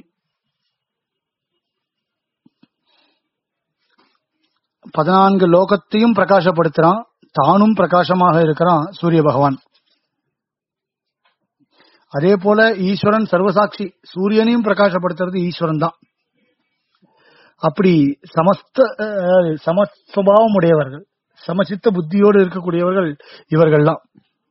Speaker 2: பதினான்கு லோகத்தையும் பிரகாசப்படுத்துறான் தானும் பிரகாசமாக இருக்கிறான் சூரிய பகவான் அதே போல ஈஸ்வரன் சர்வசாட்சி சூரியனையும் பிரகாசப்படுத்துறது ஈஸ்வரன் தான் அப்படி சமஸ்த அஹ், சமஸ்வபாவம் உடையவர்கள் சமசித்த புத்தியோடு இருக்கக்கூடியவர்கள் இவர்கள்லாம்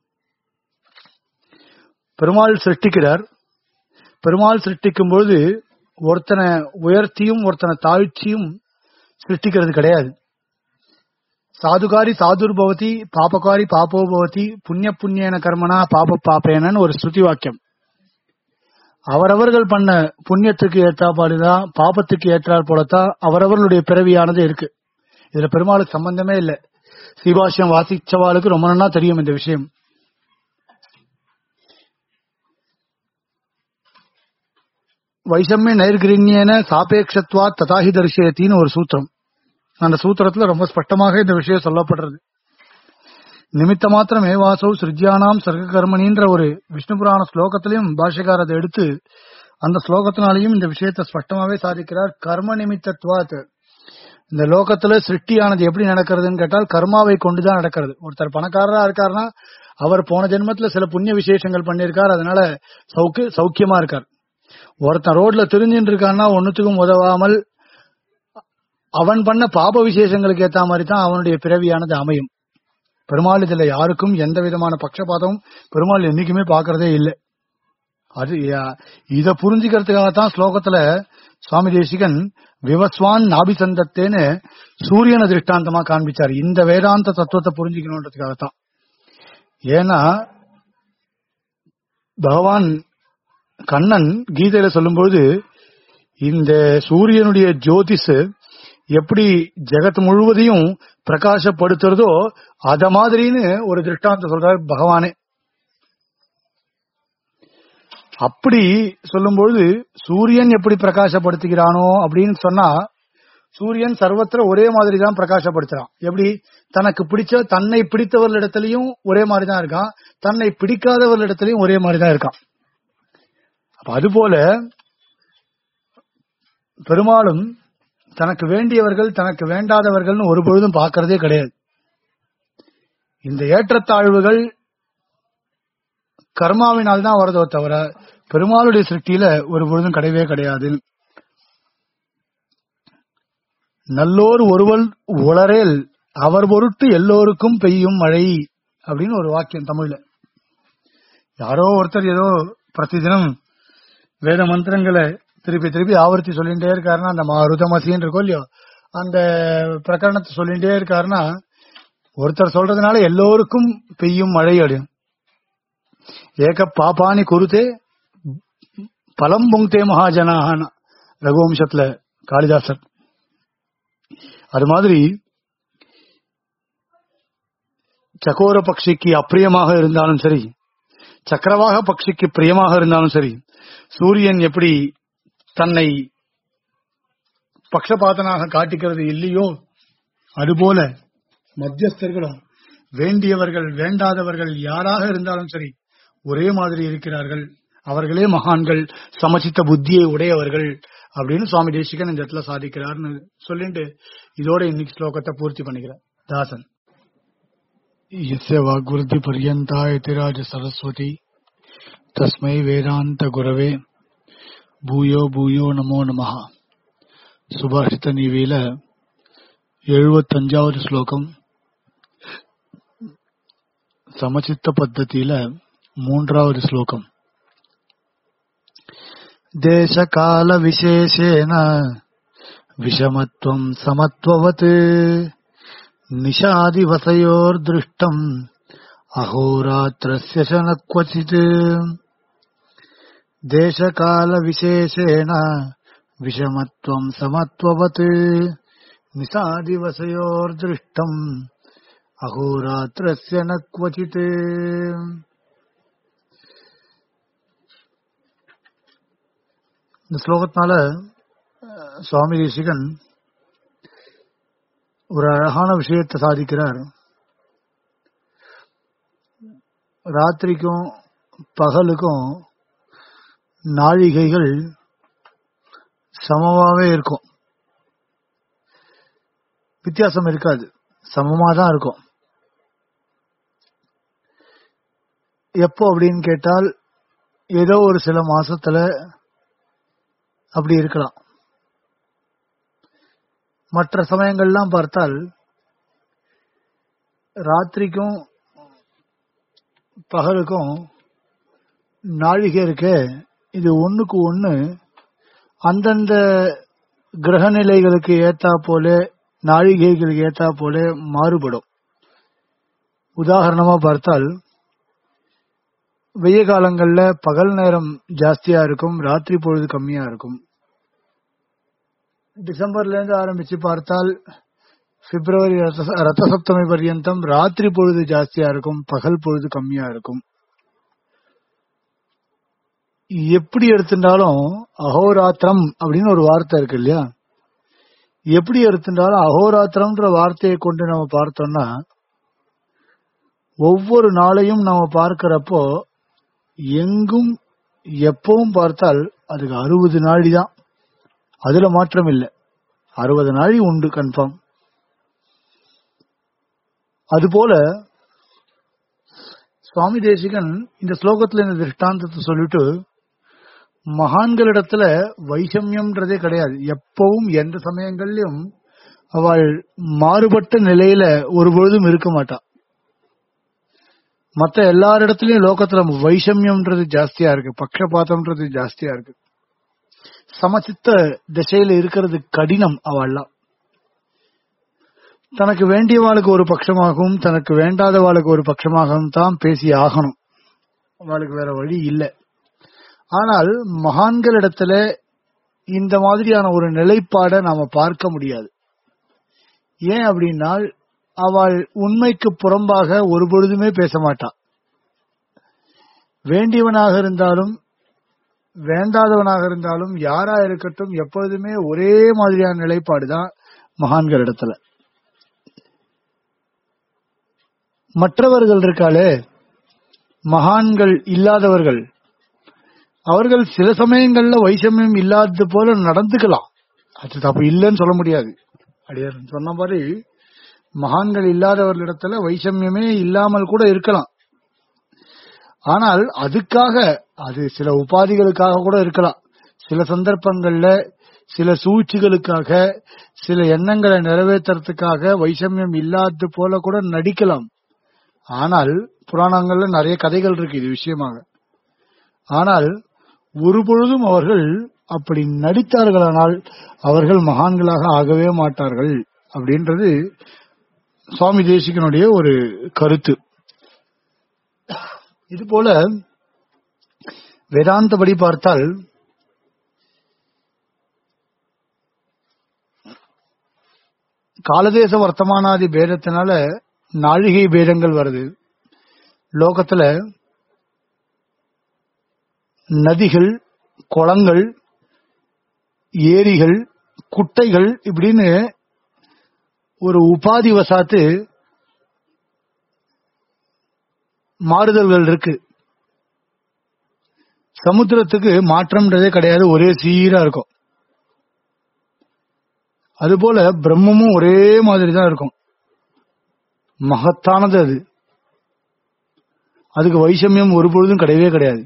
Speaker 2: பெருமாள் சிருஷ்டிக்கிறார் பெருமாள் சிருஷ்டிக்கும் பொழுது ஒருத்தனை உயர்த்தியும் ஒருத்தனை தாழ்ச்சியும் சிருஷ்டிக்கிறது கிடையாது சாதுகாரி சாதுர்பவதி பாபகாரி பாப்போ பவதி புண்ணிய புண்ணியன கர்மனா பாப பாப்பேனன்னு ஒரு ஸ்ருதி வாக்கியம் அவரவர்கள் பண்ண புண்ணியத்துக்கு ஏற்றாப்பாடுதான் பாபத்துக்கு ஏற்றாற் போலத்தான் அவரவர்களுடைய பிறவியானது இருக்கு இதுல பெருமாளுக்கு சம்பந்தமே இல்ல சீபாஷ்யம் வாசிச்சவாளுக்கு ரொம்ப நல்லா தெரியும் இந்த விஷயம் வைஷமிய நைர்கிரிண்யன சாபேட்சத்வா ததாஹி தரிசயத்தின்னு ஒரு சூத்திரம் அந்த சூத்திரத்துல ரொம்ப ஸ்பஷ்டமாக இந்த விஷயம் சொல்லப்படுறது நிமித்த மாத்திரம் ஏவாசௌ சிருஜ்யானாம் சர்க்க கர்மணின்ற ஒரு விஷ்ணு புராண ஸ்லோகத்திலையும் பாஷ்யக்காரர் அதை எடுத்து அந்த ஸ்லோகத்தினாலையும் இந்த விஷயத்தை ஸ்பஷ்டமாவே சாதிக்கிறார் கர்ம நிமித்தத்வாத் இந்த லோகத்துல சிருஷ்டியானது எப்படி நடக்கிறதுன்னு கேட்டால் கர்மாவை கொண்டுதான் நடக்கிறது ஒருத்தர் பணக்காரரா இருக்காருன்னா அவர் போன ஜென்மத்துல சில புண்ணிய விசேஷங்கள் பண்ணியிருக்கார் அதனால சௌக்கு சௌக்கியமா இருக்கார் ஒருத்தன் ரோட்ல திரிஞ்சுட்டு இருக்கான்னா ஒன்னுத்துக்கும் உதவாமல் அவன் பண்ண பாப விசேஷங்களுக்கு ஏத்த மாதிரி தான் அவனுடைய பிறவியானது அமையும் பெருமாள் இதுல யாருக்கும் எந்த விதமான பட்சபாதமும் பெருமாள் என்னைக்குமே பாக்குறதே இல்லை அது யா- இத புரிஞ்சுக்கிறதுக்காகத்தான் ஸ்லோகத்துல சுவாமி தேசிகன் விவஸ்வான் நாபிசந்தத்தேன்னு சூரியனை திருஷ்டாந்தமா காண்பிச்சார் இந்த வேதாந்த தத்துவத்தை புரிஞ்சுக்கணுன்றதுக்காகத்தான் ஏன்னா பகவான் கண்ணன் கீதையில சொல்லும்போது இந்த சூரியனுடைய ஜோதிஷ் எப்படி ஜெகத் முழுவதையும் பிரகாசப்படுத்துறதோ அத மாதிரின்னு ஒரு திருஷ்டாந்தம் சொல்றார் பகவானே அப்படி சொல்லும்பொழுது சூரியன் எப்படி பிரகாசப்படுத்துகிறானோ அப்படின்னு சொன்னா சூரியன் சர்வத்திர ஒரே மாதிரி தான் பிரகாசப்படுத்துறான் எப்படி தனக்கு பிடிச்ச தன்னை பிடித்தவர்களிடத்திலையும் ஒரே மாதிரி தான் இருக்கான் தன்னை பிடிக்காதவர்களிடத்திலையும் ஒரே மாதிரி தான் இருக்கான் அப்ப அதுபோல பெருமாளும் தனக்கு வேண்டியவர்கள் தனக்கு வேண்டாதவர்கள்னு ஒரு பொழுதும் பார்க்கறதே கிடையாது இந்த ஏற்றத்தாழ்வுகள் கர்மாவினால் தான் வரதோ தவிர பெருமாளுடைய சிருஷ்டியில ஒரு பொழுதும் கிடையவே கிடையாது நல்லோர் ஒருவல் உளரேல் அவர் பொருட்டு எல்லோருக்கும் பெய்யும் மழை அப்படின்னு ஒரு வாக்கியம் தமிழ்ல யாரோ ஒருத்தர் ஏதோ பிரதிதினம் வேத மந்திரங்களை திருப்பி திருப்பி ஆவர்த்தி சொல்லிட்டே இருக்காருன்னா அந்த மாருதமசின்னு இருக்கோ இல்லையோ அந்த பிரகரணத்தை சொல்லிட்டே இருக்காருன்னா ஒருத்தர் சொல்றதுனால எல்லோருக்கும் பெய்யும் மழை அடையும் ஏக பாப்பானி குருத்தே பலம் புங்தே மகாஜனான ரகுவம்சத்துல காளிதாசர் அது மாதிரி சகோர பக்ஷிக்கு அப்பிரியமாக இருந்தாலும் சரி சக்கரவாக பக்ஷிக்கு பிரியமாக இருந்தாலும் சரி சூரியன் எப்படி தன்னை பக்ஷபாதனாக காட்டிக்கிறது இல்லையோ அதுபோல மத்தியஸ்தர்களும் வேண்டியவர்கள் வேண்டாதவர்கள் யாராக இருந்தாலும் சரி ஒரே மாதிரி இருக்கிறார்கள் அவர்களே மகான்கள் சமச்சித்த புத்தியை உடையவர்கள் அப்படின்னு சுவாமி தேசிகன் இந்த இடத்துல சாதிக்கிறார்னு சொல்லிட்டு இதோட இன்னைக்கு ஸ்லோகத்தை பூர்த்தி பண்ணிக்கிறார் தாசன் यस्य वाग्वृद्धि पर्यन्ता यतिराज सरस्वती तस्मै वेदान्त गुरवे பூயோ பூயோ நமோ நமஹ சுபாஷித நீவியில எழுபத்தஞ்சாவது ஸ்லோகம் சமச்சித்த பத்ததியில மூன்றாவது ஸ்லோகம் தேசகால விசேஷேன விஷமத்துவம் சமத்துவவத் निशादिवसयोर्दृष्टम् अहोरात्रस्य च न क्वचित् देशकालविशेषेण विषमत्वम् समत्ववत् निशादिवसयोर्दृष्टम् अहोरात्रस्य न क्वचित् இந்த ஸ்லோகத்தினால அஹ், சுவாமி தேசிகன் ஒரு அழகான விஷயத்தை சாதிக்கிறார் ராத்திரிக்கும் பகலுக்கும் நாழிகைகள் சமமாவே இருக்கும் வித்தியாசம் இருக்காது சமமா தான் இருக்கும் எப்போ அப்படின்னு கேட்டால் ஏதோ ஒரு சில மாசத்துல அப்படி இருக்கலாம் மற்ற சமயங்கள்லாம் பார்த்தால் ராத்திரிக்கும் பகலுக்கும் நாழிகை இருக்கு இது ஒண்ணுக்கு ஒண்ணு அந்தந்த கிரக நிலைகளுக்கு ஏத்தா போல நாழிகைகளுக்கு ஏத்தா போல மாறுபடும் உதாரணமா பார்த்தால் வெய்ய காலங்கள்ல பகல் நேரம் ஜாஸ்தியா இருக்கும் ராத்திரி பொழுது கம்மியா இருக்கும் டிசம்பர்ல இருந்து ஆரம்பிச்சு பார்த்தால் பிப்ரவரி ரத்த ரத்த சப்தமி பர்யந்தம் ராத்திரி பொழுது ஜாஸ்தியா இருக்கும் பகல் பொழுது கம்மியா இருக்கும் எப்படி எடுத்துட்டாலும் அகோராத்திரம் அப்படின்னு ஒரு வார்த்தை இருக்கு இல்லையா எப்படி எடுத்துட்டாலும் அகோராத்திரம்ன்ற வார்த்தையை கொண்டு நம்ம பார்த்தோம்னா ஒவ்வொரு நாளையும் நம்ம பார்க்கிறப்போ எங்கும் எப்பவும் பார்த்தால் அதுக்கு அறுபது நாழி தான் அதுல மாற்றம் இல்லை அறுபது நாழி உண்டு கன்ஃபார்ம் அதுபோல சுவாமி தேசிகன் இந்த ஸ்லோகத்துல இந்த திருஷ்டாந்தத்தை சொல்லிட்டு மகான்களிடத்துல வைஷமியம்ன்றதே கிடையாது எப்பவும் எந்த சமயங்கள்லயும் அவள் மாறுபட்ட நிலையில ஒரு பொழுதும் இருக்க மாட்டா மத்த எல்லாரிடத்துலயும் லோகத்துல வைஷமியம்ன்றது ஜாஸ்தியா இருக்கு பக்ஷபாதம்ன்றது ஜாஸ்தியா இருக்கு சமச்சித்த திசையில இருக்கிறது கடினம் அவள்லாம் தனக்கு வேண்டியவாளுக்கு ஒரு பட்சமாகவும் தனக்கு வேண்டாதவாளுக்கு ஒரு பட்சமாகவும் தான் பேசி ஆகணும் அவளுக்கு வேற வழி இல்லை ஆனால் மகான்களிடத்துல இந்த மாதிரியான ஒரு நிலைப்பாடை நாம பார்க்க முடியாது ஏன் அப்படின்னா அவள் உண்மைக்கு புறம்பாக ஒரு பொழுதுமே பேச மாட்டான் வேண்டியவனாக இருந்தாலும் வேண்டாதவனாக இருந்தாலும் யாரா இருக்கட்டும் எப்பொழுதுமே ஒரே மாதிரியான நிலைப்பாடு தான் மகான்கள் இடத்துல மற்றவர்கள் இருக்காளே மகான்கள் இல்லாதவர்கள் அவர்கள் சில சமயங்கள்ல வைஷமியம் இல்லாதது போல நடந்துக்கலாம் அது தப்பு இல்லைன்னு சொல்ல முடியாது அடியார் சொன்ன மாதிரி மகான்கள் இல்லாதவர்களிடத்துல வைஷமியமே இல்லாமல் கூட இருக்கலாம் ஆனால் அதுக்காக அது சில உபாதிகளுக்காக கூட இருக்கலாம் சில சந்தர்ப்பங்கள்ல சில சூழ்ச்சிகளுக்காக சில எண்ணங்களை நிறைவேற்றுறதுக்காக வைஷமியம் இல்லாதது போல கூட நடிக்கலாம் ஆனால் புராணங்கள்ல நிறைய கதைகள் இருக்கு இது விஷயமாக ஆனால் ஒரு பொழுதும் அவர்கள் அப்படி நடித்தார்களானால் அவர்கள் மகான்களாக ஆகவே மாட்டார்கள் அப்படின்றது சுவாமி தேசிகனுடைய ஒரு கருத்து இது போல வேதாந்தபடி பார்த்தால் காலதேச வர்த்தமானாதி பேதத்தினால நாழிகை பேதங்கள் வருது லோகத்துல நதிகள் குளங்கள் ஏரிகள் குட்டைகள் இப்படின்னு ஒரு உபாதி வசாத்து மாறுதல்கள் இருக்கு சமுத்திரத்துக்கு மாற்றம்ன்றதே கிடையாது ஒரே சீரா இருக்கும் அதுபோல பிரம்மமும் ஒரே மாதிரி தான் இருக்கும் மகத்தானது அது அதுக்கு வைஷமியம் ஒரு பொழுதும் கிடையவே கிடையாது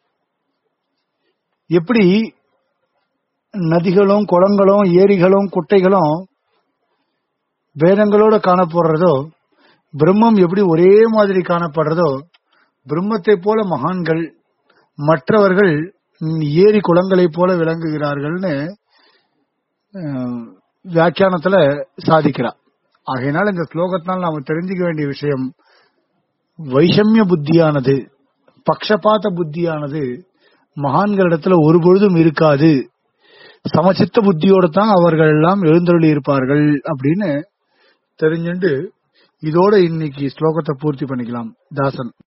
Speaker 2: எப்படி நதிகளும் குளங்களும் ஏரிகளும் குட்டைகளும் வேதங்களோட காணப்படுறதோ பிரம்மம் எப்படி ஒரே மாதிரி காணப்படுறதோ பிரம்மத்தை போல மகான்கள் மற்றவர்கள் ஏரி குளங்களைப் போல விளங்குகிறார்கள்னு அஹ், வியாக்கியானத்துல சாதிக்கிறார் ஆகையினால் இந்த ஸ்லோகத்தினால் நாம தெரிஞ்சுக்க வேண்டிய விஷயம் வைஷமிய புத்தியானது பக்ஷபாத புத்தியானது மகான்களிடத்துல ஒரு பொழுதும் இருக்காது சமச்சித்த புத்தியோட தான் அவர்கள் எல்லாம் எழுந்தருளி இருப்பார்கள் அப்படின்னு தெரிஞ்சுண்டு இதோட இன்னைக்கு ஸ்லோகத்தை பூர்த்தி பண்ணிக்கலாம் தாசன்